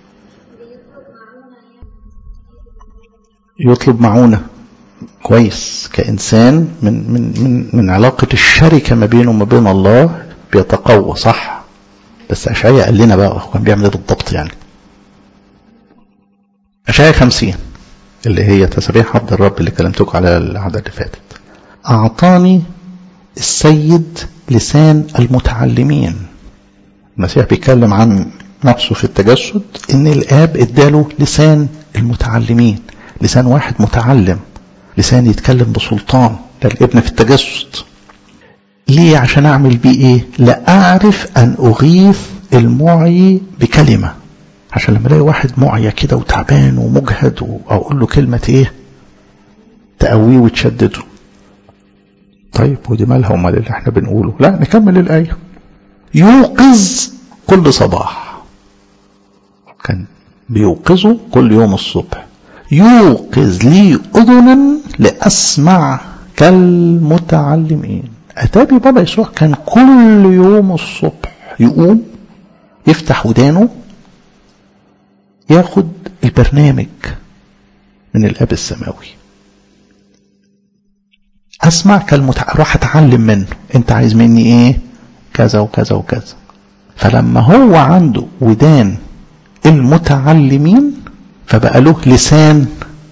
يطلب معونة كويس كإنسان من من من من علاقة الشركة ما بينه وما بين الله بيتقوى صح بس أشعياء قال لنا بقى هو كان بيعمل إيه بالضبط يعني أشعياء خمسين اللي هي تسبيح عبد الرب اللي كلمتكم عليها العادة اللي فاتت أعطاني السيد لسان المتعلمين المسيح بيتكلم عن نفسه في التجسد ان الاب اداله لسان المتعلمين لسان واحد متعلم لسان يتكلم بسلطان ده الابن في التجسد ليه عشان اعمل بيه ايه لا اعرف ان اغيث المعي بكلمه عشان لما الاقي واحد معيا كده وتعبان ومجهد واقول له كلمه ايه تقويه وتشدده طيب ودي مالها امال اللي احنا بنقوله لا نكمل الايه يوقظ كل صباح كان بيوقظه كل يوم الصبح يوقظ لي اذنا لأسمع كالمتعلمين أتابي بابا يسوع كان كل يوم الصبح يقوم يفتح ودانه ياخد البرنامج من الاب السماوي اسمع كالمتع... راح اتعلم منه انت عايز مني ايه كذا وكذا وكذا فلما هو عنده ودان المتعلمين فبقى له لسان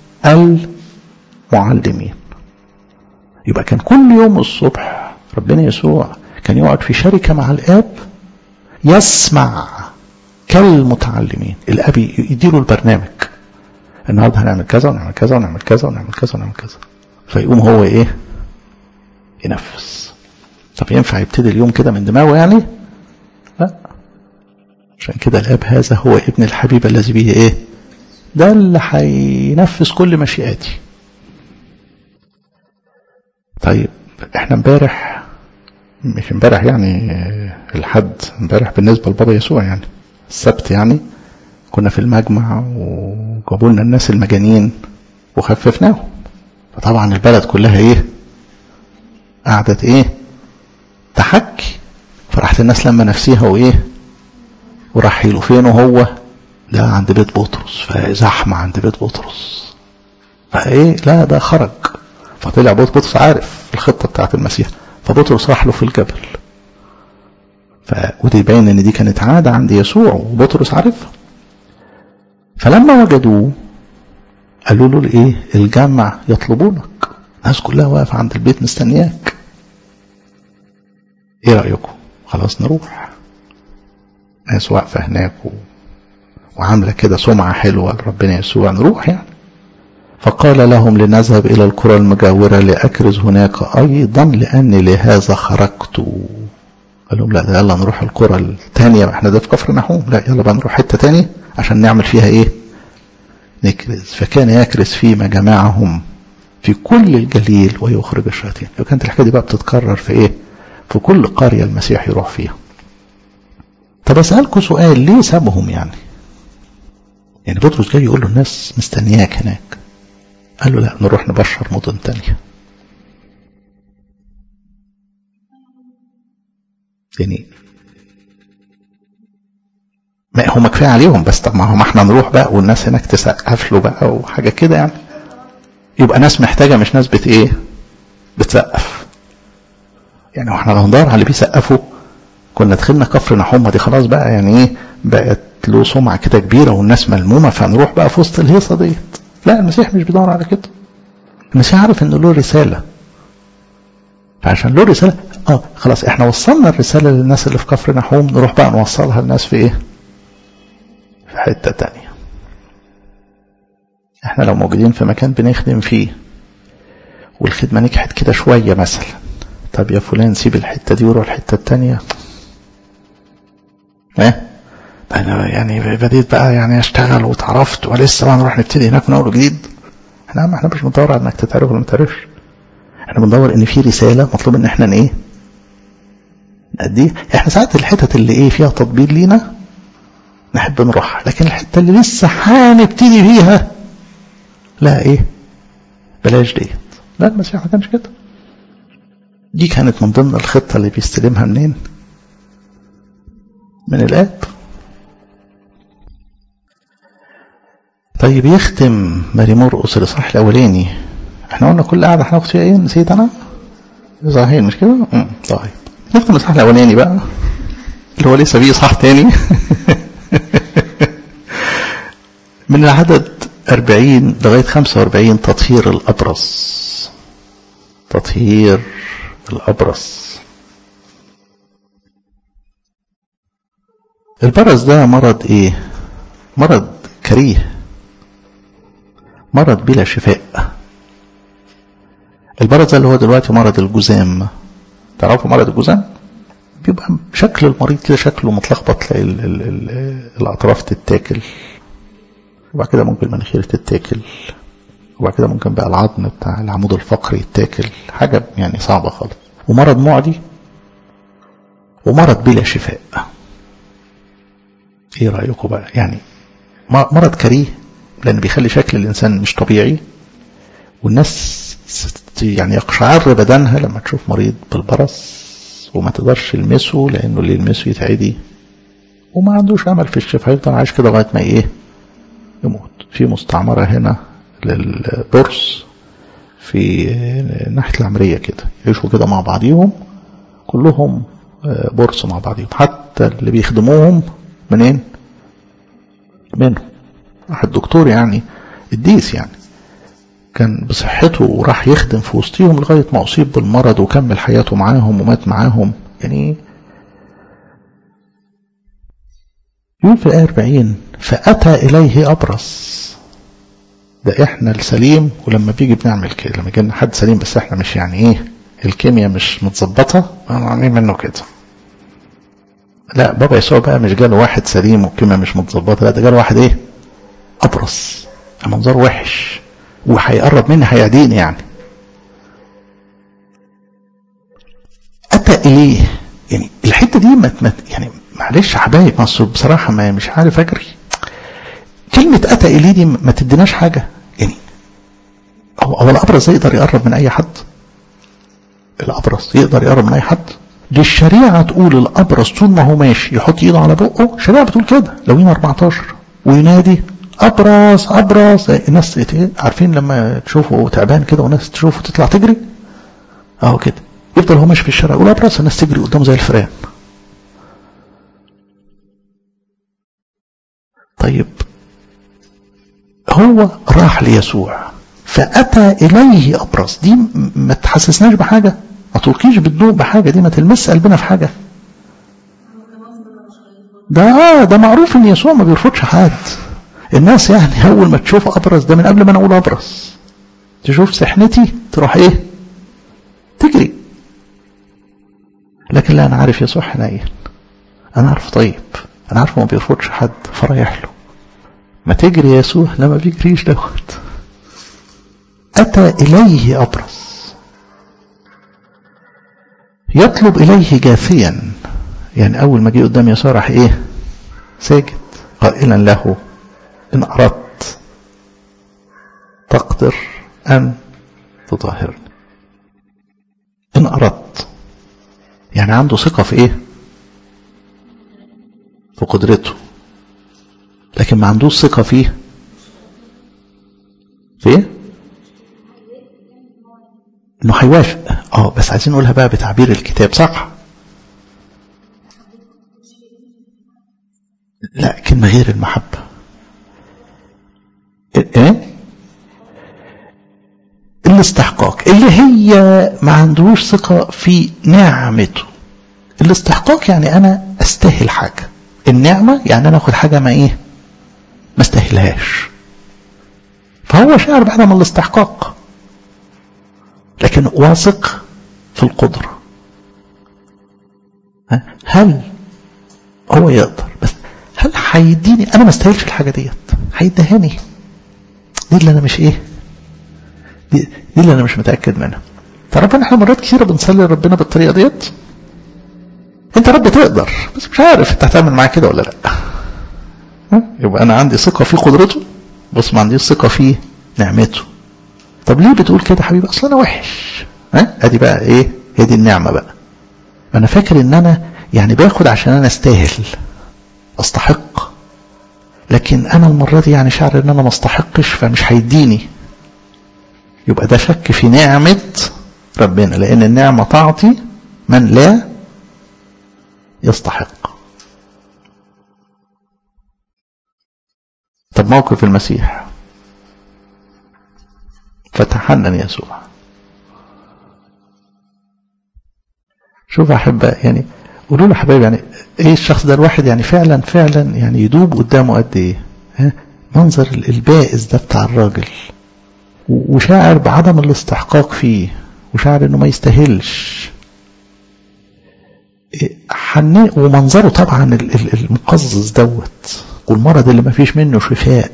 المعلمين يبقى كان كل يوم الصبح ربنا يسوع كان يقعد في شركة مع الآب يسمع كالمتعلمين الأب يديله البرنامج النهارده هنعمل كذا ونعمل كذا ونعمل كذا ونعمل كذا ونعمل كذا فيقوم هو ايه ينفذ طب ينفع يبتدي اليوم كده من دماغه يعني لا عشان كده الاب هذا هو ابن الحبيب الذي به ايه ده اللي هينفذ كل مشيئاتي طيب احنا امبارح مش امبارح يعني الحد امبارح بالنسبه لبابا يسوع يعني السبت يعني كنا في المجمع وجابوا لنا الناس المجانين وخففناهم فطبعا البلد كلها ايه قعدت ايه تحكي فراحت الناس لما نفسيها وايه وراح له فين وهو ده عند بيت بطرس فزحمة عند بيت بطرس فايه لا ده خرج فطلع بيت بطرس عارف الخطة بتاعت المسيح فبطرس راح له في الجبل ف... ودي يبين ان دي كانت عادة عند يسوع وبطرس عارفها فلما وجدوه قالوا له الايه الجمع يطلبونك الناس كلها واقفة عند البيت مستنياك ايه رأيكم خلاص نروح ناس واقفة هناك و... وعاملة كده سمعة حلوة لربنا يسوع نروح يعني فقال لهم لنذهب إلى القرى المجاورة لأكرز هناك أيضا لأني لهذا خرجت قال لهم لا ده يلا نروح القرى الثانية احنا ده في كفر نحوم لا يلا بقى نروح حتة تاني عشان نعمل فيها ايه نكرز فكان يكرز فيما جماعهم في كل الجليل ويخرج الشياطين وكانت الحكاية دي بقى بتتكرر في ايه في كل قرية المسيح يروح فيها طب اسألكم سؤال ليه سابهم يعني يعني بطرس جاي يقول له الناس مستنياك هناك قال له لا نروح نبشر مدن تانية يعني ما هم كفايه عليهم بس طب ما هم احنا نروح بقى والناس هناك تسقف له بقى وحاجه كده يعني يبقى ناس محتاجه مش ناس بت ايه بتسقف يعني واحنا لو ندور على اللي بيسقفوا كنا دخلنا كفر نحومه دي خلاص بقى يعني ايه بقت له سمعه كده كبيره والناس ملمومه فنروح بقى في وسط الهيصه ديت لا المسيح مش بيدور على كده المسيح عارف انه له رساله فعشان له رساله اه خلاص احنا وصلنا الرساله للناس اللي في كفر نحوم نروح بقى نوصلها للناس في ايه في حته تانية احنا لو موجودين في مكان بنخدم فيه والخدمه نجحت كده شويه مثلا طب يا فلان سيب الحته دي وروح الحته التانية ايه انا يعني بديت بقى يعني اشتغل واتعرفت ولسه بقى نروح نبتدي هناك من اول وجديد احنا ما احنا مش بندور على انك تتعرف ولا ما تتعرفش احنا بندور ان في رساله مطلوب ان احنا ايه نأديه احنا ساعات الحتت اللي ايه فيها تطبيل لينا نحب نروحها لكن الحته اللي لسه هنبتدي فيها لا ايه بلاش ديت لا المسيح ما كانش كده دي كانت من ضمن الخطه اللي بيستلمها منين من الاب طيب يختم ماري مرقس الاصحاح الاولاني احنا قلنا كل قاعده هناخد فيها ايه نسيت انا صحيح مش كده امم طيب نختم الاصحاح الاولاني بقى اللي هو لسه فيه اصحاح تاني من العدد 40 لغايه 45 تطهير الابرص تطهير الابرص البرص ده مرض ايه مرض كريه مرض بلا شفاء البرص ده اللي هو دلوقتي مرض الجذام تعرفوا مرض الجذام بيبقى شكل المريض كده شكله متلخبط تلاقي ال ال ال الاطراف تتاكل وبعد كده ممكن المناخير تتاكل وبعد كده ممكن بقى العظم بتاع العمود الفقري يتاكل حاجه يعني صعبه خالص ومرض معدي ومرض بلا شفاء ايه رايكم بقى يعني مرض كريه لان بيخلي شكل الانسان مش طبيعي والناس يعني يقشعر بدنها لما تشوف مريض بالبرص وما تقدرش يلمسه لانه اللي يلمسه يتعدي وما عندوش امل في الشفاء هيفضل عايش كده لغايه ما ايه يموت في مستعمره هنا للبرص في ناحيه العمريه كده يعيشوا كده مع بعضيهم كلهم برص مع بعضيهم حتى اللي بيخدموهم منين منهم واحد دكتور يعني الديس يعني كان بصحته وراح يخدم في وسطهم لغاية ما أصيب بالمرض وكمل حياته معاهم ومات معاهم يعني يقول في آية 40 فأتى إليه أبرص ده إحنا السليم ولما بيجي بنعمل كده لما يجي حد سليم بس إحنا مش يعني إيه الكيمياء مش متظبطة عاملين منه كده لا بابا يسوع بقى مش جاله واحد سليم والكيمياء مش متظبطة لا ده جاله واحد إيه أبرص منظر وحش وهيقرب مني هيعديني يعني أتى إليه يعني الحتة دي ما يعني معلش يا حبايب مصر بصراحة ما مش عارف أجري كلمة أتى إليه دي ما تديناش حاجة يعني هو هو الأبرص يقدر يقرب من أي حد الأبرص يقدر يقرب من أي حد دي الشريعة تقول الأبرص طول ما هو ماشي يحط إيده على بقه الشريعة بتقول كده لو 14 وينادي أبرص أبرص الناس عارفين لما تشوفوا تعبان كده وناس تشوفه تطلع تجري أهو كده يفضل هو ماشي في الشارع يقول أبرص الناس تجري قدامه زي الفئران طيب هو راح ليسوع فأتى إليه أبرص دي ما تحسسناش بحاجة ما تلقيش بالضوء بحاجة دي ما تلمس قلبنا في حاجة ده آه ده معروف ان يسوع ما بيرفضش حد الناس يعني اول ما تشوف ابرص ده من قبل ما انا اقول ابرص تشوف سحنتي تروح ايه تجري لكن لا انا عارف يسوع حنين انا عارف طيب انا عارف ما بيرفضش حد فرايح له ما تجري يا يسوع لا ما بيجريش دوت اتى اليه ابرص يطلب اليه جاثيا يعني اول ما جه قدام يسوع راح ايه ساجد قائلا له إن أردت تقدر أن تطهرني إن أردت يعني عنده ثقة في إيه في قدرته لكن ما عندوش ثقة فيه في إيه إنه هيوافق اه بس عايزين نقولها بقى بتعبير الكتاب صح لا كلمة غير المحبة ايه الاستحقاق اللي هي ما عندوش ثقة في نعمته الاستحقاق يعني انا استاهل حاجة النعمة يعني انا اخد حاجة ما ايه ما استاهلهاش فهو شاعر بعدم الاستحقاق لكن واثق في القدرة هل هو يقدر بس هل هيديني انا ما استاهلش الحاجة ديت هيدهاني دي اللي انا مش ايه دي, دي اللي انا مش متاكد منها فربنا احنا مرات كثيره بنصلي لربنا بالطريقه ديت انت رب تقدر بس مش عارف انت هتعمل معايا كده ولا لا يبقى انا عندي ثقه في قدرته بس ما عنديش ثقه في نعمته طب ليه بتقول كده حبيبي اصل انا وحش ها ادي بقى ايه هي دي النعمه بقى انا فاكر ان انا يعني باخد عشان انا استاهل استحق لكن انا المرة دي يعني شعر ان انا ما استحقش فمش هيديني يبقى ده شك في نعمة ربنا لان النعمة تعطي من لا يستحق طب موقف المسيح فتحنن يسوع شوف يا احبه يعني قولوا له حبايبي يعني ايه الشخص ده الواحد يعني فعلا فعلا يعني يدوب قدامه قد ايه ها منظر البائس ده بتاع الراجل وشاعر بعدم الاستحقاق فيه وشاعر انه ما يستاهلش حنين ومنظره طبعا المقزز دوت والمرض اللي ما فيش منه شفاء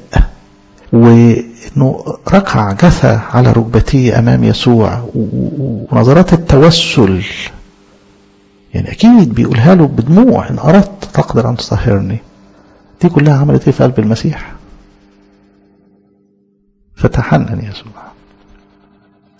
وانه ركع جثى على ركبتيه امام يسوع ونظرات التوسل يعني أكيد بيقولها له بدموع إن أردت تقدر أن تطهرني دي كلها عملت إيه في قلب المسيح فتحنن يسوع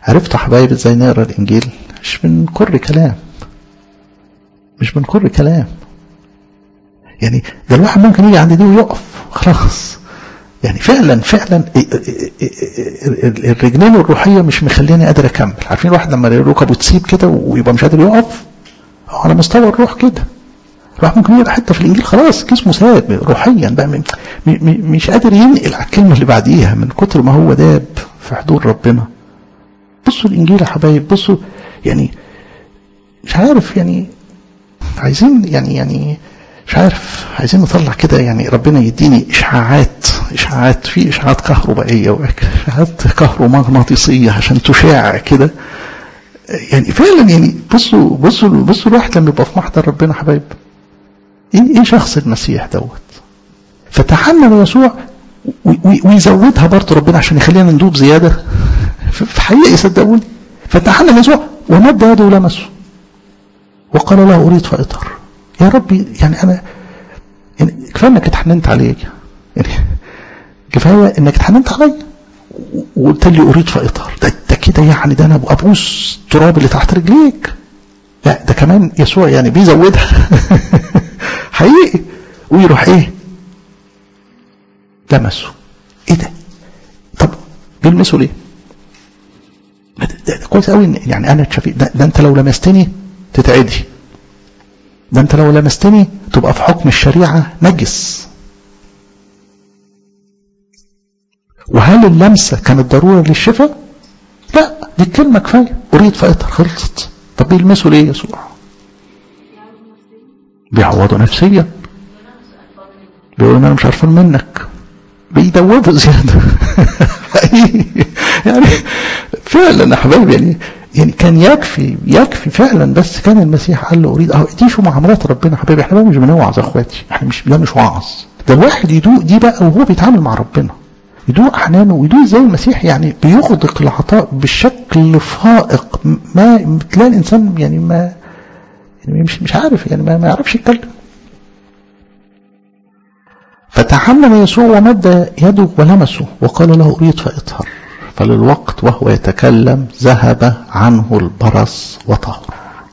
عرفتوا حبايب ازاي نقرا الانجيل مش من كر كلام مش من كر كلام يعني ده الواحد ممكن يجي عند دي ويقف خلاص يعني فعلا فعلا الرجلين الروحيه مش مخليني قادر اكمل عارفين الواحد لما ركبه تسيب كده ويبقى مش قادر يقف على مستوى الروح كده الواحد ممكن يقرا حته في الانجيل خلاص جسمه ساب روحيا بقى مش قادر ينقل على الكلمه اللي بعديها من كتر ما هو داب في حضور ربنا بصوا الانجيل يا حبايب بصوا يعني مش عارف يعني عايزين يعني يعني مش عارف عايزين نطلع كده يعني ربنا يديني اشعاعات اشعاعات في اشعاعات كهربائيه واشعاعات كهرومغناطيسيه عشان تشاع كده يعني فعلا يعني بصوا بصوا بصوا الواحد لما يبقى في محضر ربنا حبايب ايه ايه شخص المسيح دوت فتحمل يسوع ويزودها برضه ربنا عشان يخلينا ندوب زياده في حقيقه صدقوني فتحمل يسوع ومد يده ولمسه وقال له اريد فاطهر يا ربي يعني انا يعني كفايه انك اتحننت عليا يعني كفايه انك اتحننت عليا وقلت لي اريد فاطهر ده, ده كده يعني ده انا ابوس التراب اللي تحت رجليك لا ده كمان يسوع يعني بيزودها حقيقي ويروح ايه لمسه ايه ده طب بيلمسه ليه ده, ده, ده كويس قوي يعني انا اتشفيت ده, ده انت لو لمستني تتعدي ده انت لو لمستني تبقى في حكم الشريعة نجس وهل اللمسة كانت ضرورة للشفاء لا دي الكلمة كفاية أريد فأتر خلصت طب بيلمسوا ليه يسوع بيعوضوا نفسيا بيقولوا انا مش عارفين منك بيدوبوا زيادة يعني فعلا يا حبايبي يعني يعني كان يكفي يكفي فعلا بس كان المسيح قال له اريد اهو دي شو معاملات ربنا حبايبي احنا مش بنوعظ اخواتي احنا مش ده مش وعظ ده الواحد يدوق دي بقى وهو بيتعامل مع ربنا يدوق حنانه ويدوق ازاي المسيح يعني بيغدق العطاء بشكل فائق ما تلاقي الانسان يعني ما يعني مش مش عارف يعني ما, ما يعرفش يتكلم فتحمل يسوع ومد يده ولمسه وقال له اريد فاطهر فللوقت وهو يتكلم ذهب عنه البرص وطهر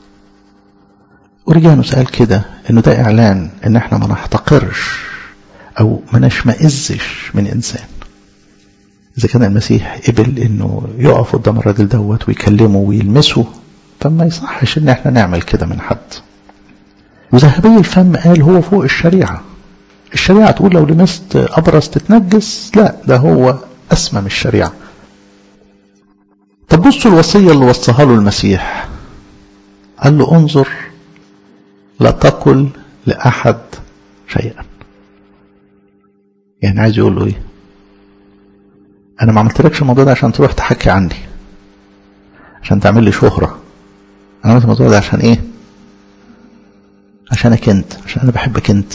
ورجع سأل كده انه ده اعلان ان احنا ما نحتقرش او ما نشمئزش من انسان اذا كان المسيح قبل انه يقف قدام الراجل دوت ويكلمه ويلمسه فما يصحش ان احنا نعمل كده من حد وذهبي الفم قال هو فوق الشريعة الشريعة تقول لو لمست أبرص تتنجس لا ده هو أسمى من الشريعة طب بصوا الوصية اللي وصاها له المسيح قال له انظر لا تقل لأحد شيئا يعني عايز يقول له ايه انا ما عملتلكش الموضوع ده عشان تروح تحكي عني عشان تعمل لي شهرة انا عملت الموضوع ده عشان ايه عشانك انت عشان انا بحبك انت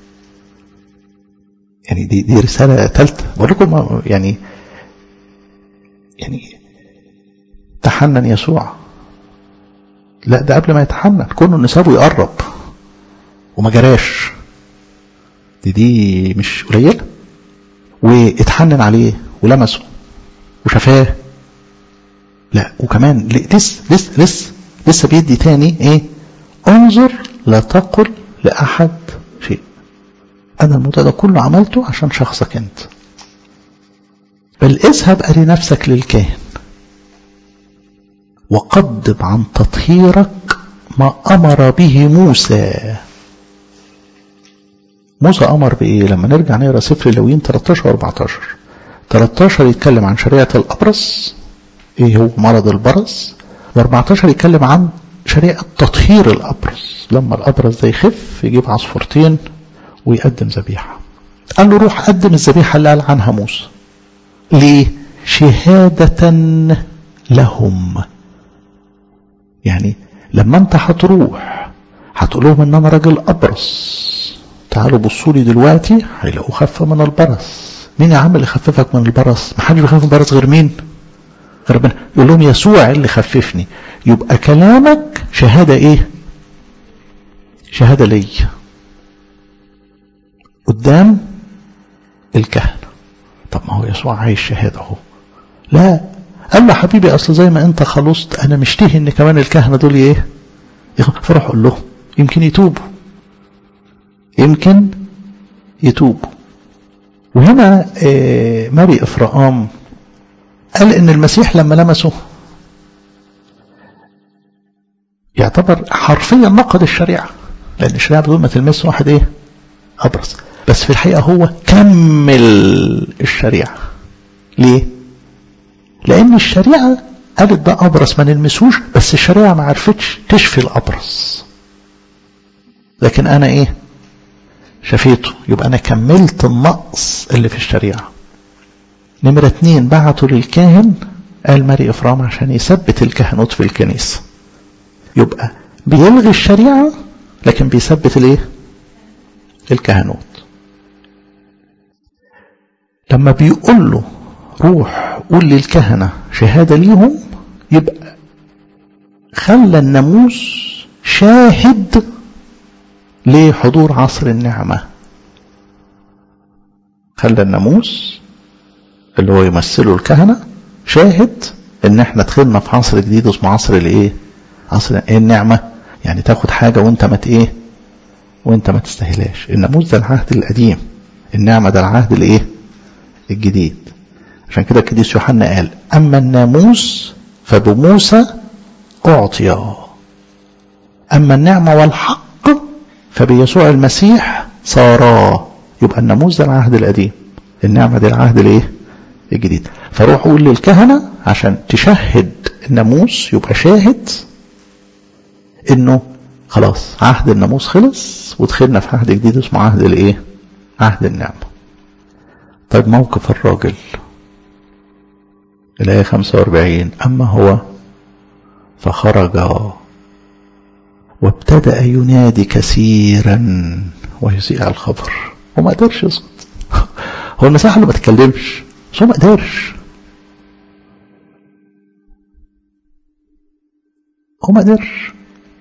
يعني دي دي رسالة ثالثة بقول لكم يعني يعني تحنن يسوع لا ده قبل ما يتحنن كونه ان سابه يقرب وما جراش دي دي مش قليلة واتحنن عليه ولمسه وشفاه لا وكمان لسه لسه لسه لسه بيدي تاني ايه انظر لا تقل لأحد شيء أنا الموضوع ده كله عملته عشان شخصك أنت بل اذهب أري نفسك للكاهن وقدم عن تطهيرك ما أمر به موسى موسى أمر بإيه لما نرجع نقرأ سفر اللويين 13 و 14 13 يتكلم عن شريعة الأبرص إيه هو مرض البرص و14 يتكلم عن شريعة تطهير الأبرص لما الأبرص ده يخف يجيب عصفورتين ويقدم ذبيحة قال له روح قدم الذبيحة اللي قال عنها موسى ليه شهادة لهم يعني لما انت هتروح هتقول لهم ان انا راجل ابرص تعالوا بصوا لي دلوقتي هيلاقوا خف من البرص مين يا عم اللي خففك من البرص ما حدش بيخفف من البرص غير مين غير ربنا يقول لهم يسوع اللي خففني يبقى كلامك شهادة ايه شهادة لي قدام الكهنة طب ما هو يسوع عايز شهادة اهو لا قال له حبيبي اصل زي ما انت خلصت انا مشتهي ان كمان الكهنه دول ايه فروح اقول لهم يمكن يتوبوا يمكن يتوبوا وهنا آه ماري افراام قال ان المسيح لما لمسه يعتبر حرفيا نقد الشريعه لان الشريعه بدون ما تلمس واحد ايه ابرص بس في الحقيقه هو كمل الشريعه ليه لان الشريعه قالت ده ابرص ما نلمسوش بس الشريعه ما عرفتش تشفي الابرص لكن انا ايه شفيته يبقى انا كملت النقص اللي في الشريعه نمرة اتنين بعتوا للكاهن قال ماري افرام عشان يثبت الكهنوت في الكنيسه يبقى بيلغي الشريعه لكن بيثبت الايه الكهنوت لما بيقول له روح قول للكهنة شهادة ليهم يبقى خلى الناموس شاهد لحضور عصر النعمة خلى الناموس اللي هو يمثله الكهنة شاهد ان احنا دخلنا في عصر جديد اسمه عصر الايه عصر ايه النعمة يعني تاخد حاجة وانت ما ايه وانت ما تستاهلاش الناموس ده العهد القديم النعمة ده العهد الايه الجديد عشان كده القديس يوحنا قال اما الناموس فبموسى اعطي اما النعمة والحق فبيسوع المسيح صارا يبقى الناموس ده العهد القديم النعمة دي العهد الايه الجديد فروح قول للكهنة عشان تشهد الناموس يبقى شاهد انه خلاص عهد الناموس خلص ودخلنا في عهد جديد اسمه عهد الايه عهد النعمة طيب موقف الراجل الآية 45 أما هو فخرج وابتدأ ينادي كثيرا ويذيع الخبر وما قدرش يسكت هو المسيح اللي ما تكلمش بس هو ما قدرش هو ما قدرش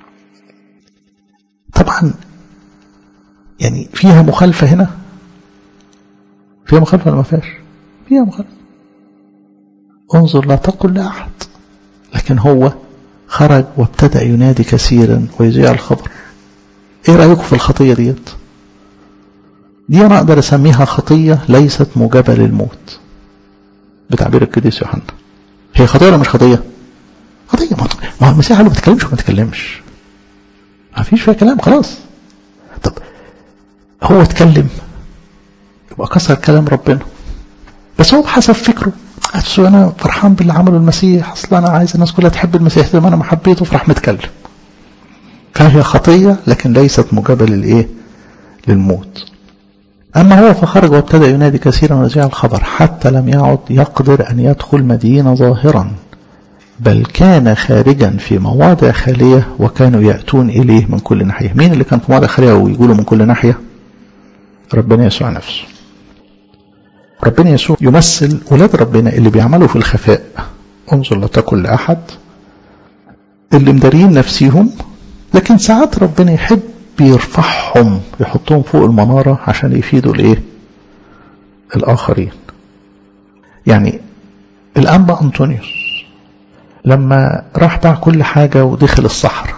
طبعا يعني فيها مخالفة هنا فيها مخالفة ولا ما فيهاش فيها مخالفة انظر لا تقل لأحد لكن هو خرج وابتدأ ينادي كثيرا ويذيع الخبر ايه رأيكم في الخطية ديت دي انا اقدر اسميها خطية ليست موجبة للموت بتعبير القديس يوحنا هي خطية ولا مش خطية خطية ما هو المسيح اللي ما بتكلمش وما تكلمش ما فيش فيها كلام خلاص طب هو اتكلم يبقى كسر كلام ربنا بس هو بحسب فكره اصل انا فرحان باللي عمله المسيح اصل انا عايز الناس كلها تحب المسيح زي ما انا ما حبيته فراح متكلم فهي خطيه لكن ليست موجبه للايه للموت اما هو فخرج وابتدى ينادي كثيرا ويذيع الخبر حتى لم يعد يقدر ان يدخل مدينه ظاهرا بل كان خارجا في مواضع خاليه وكانوا ياتون اليه من كل ناحيه مين اللي كان في مواضع خاليه ويقولوا من كل ناحيه ربنا يسوع نفسه ربنا يسوع يمثل ولاد ربنا اللي بيعملوا في الخفاء انظر لا تقل لأحد اللي مدارين نفسيهم لكن ساعات ربنا يحب يرفعهم يحطهم فوق المنارة عشان يفيدوا الايه الآخرين يعني الأنبا أنطونيوس لما راح باع كل حاجة ودخل الصحراء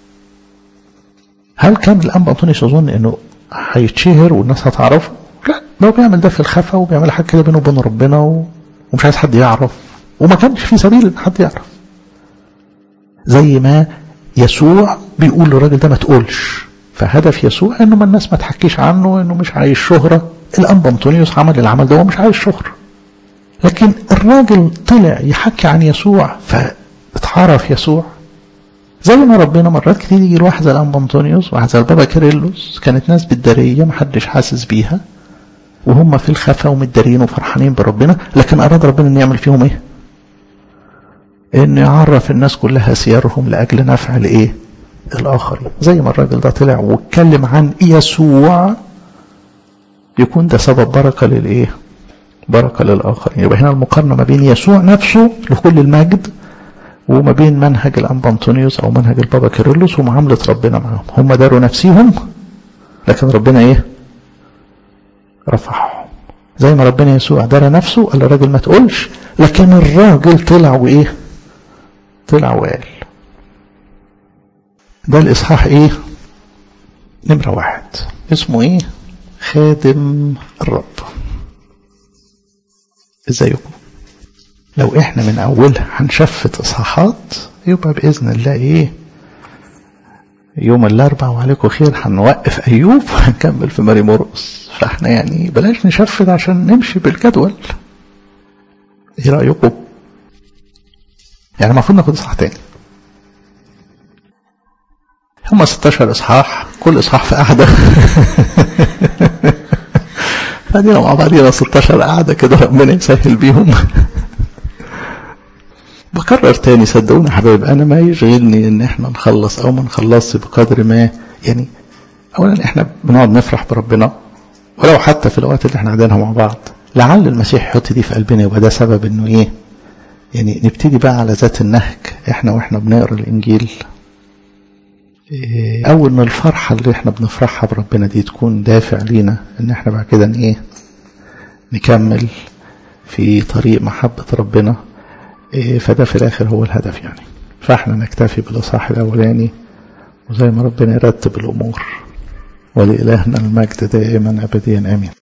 هل كان الأنبا أنطونيوس يظن أنه هيتشهر والناس هتعرفه لا ده هو بيعمل ده في الخفا وبيعمل حاجه كده بينه وبين ربنا و... ومش عايز حد يعرف وما كانش في سبيل ان حد يعرف زي ما يسوع بيقول للراجل ده ما تقولش فهدف يسوع انه ما الناس ما تحكيش عنه انه مش عايز شهره الانبا انطونيوس عمل العمل ده هو مش عايز شهره لكن الراجل طلع يحكي عن يسوع فاتعرف يسوع زي ما ربنا مرات كتير يجي الواحد زي الانبا انطونيوس واحد زي البابا كيرلس كانت ناس بالداريه محدش حاسس بيها وهم في الخفا ومتدارين وفرحانين بربنا لكن اراد ربنا ان يعمل فيهم ايه؟ ان يعرف الناس كلها سيرهم لاجل نفع الايه؟ الاخرين زي ما الراجل ده طلع واتكلم عن يسوع يكون ده سبب بركه للايه؟ بركه للاخرين يبقى هنا المقارنه ما بين يسوع نفسه لكل المجد وما بين منهج الانبا انطونيوس او منهج البابا كيرلس ومعامله ربنا معاهم هم داروا نفسيهم لكن ربنا ايه؟ رفعهم زي ما ربنا يسوع درى نفسه قال الراجل ما تقولش لكن الراجل طلع وايه طلع وقال ده الاصحاح ايه نمرة واحد اسمه ايه خادم الرب ازيكم لو احنا من اولها هنشفت اصحاحات يبقى باذن الله ايه يوم الاربع وعليكم خير هنوقف ايوب وهنكمل في ماري مرقس فاحنا يعني بلاش نشفت عشان نمشي بالجدول ايه رايكم يعني المفروض ناخد اصحاح تاني هم 16 اصحاح كل اصحاح في قعده فادينا مع بعضينا 16 قعده كده ربنا يسهل بيهم بكرر تاني صدقوني يا حبايب انا ما يشغلني ان احنا نخلص او ما نخلصش بقدر ما يعني اولا احنا بنقعد نفرح بربنا ولو حتى في الاوقات اللي احنا قاعدينها مع بعض لعل المسيح يحط دي في قلبنا يبقى ده سبب انه ايه يعني نبتدي بقى على ذات النهج احنا واحنا بنقرا الانجيل إيه او ان الفرحه اللي احنا بنفرحها بربنا دي تكون دافع لينا ان احنا بعد كده ايه نكمل في طريق محبه ربنا فده في الآخر هو الهدف يعني فاحنا نكتفي بالإصحاح الأولاني وزي ما ربنا يرتب الأمور ولإلهنا المجد دائما أبديا آمين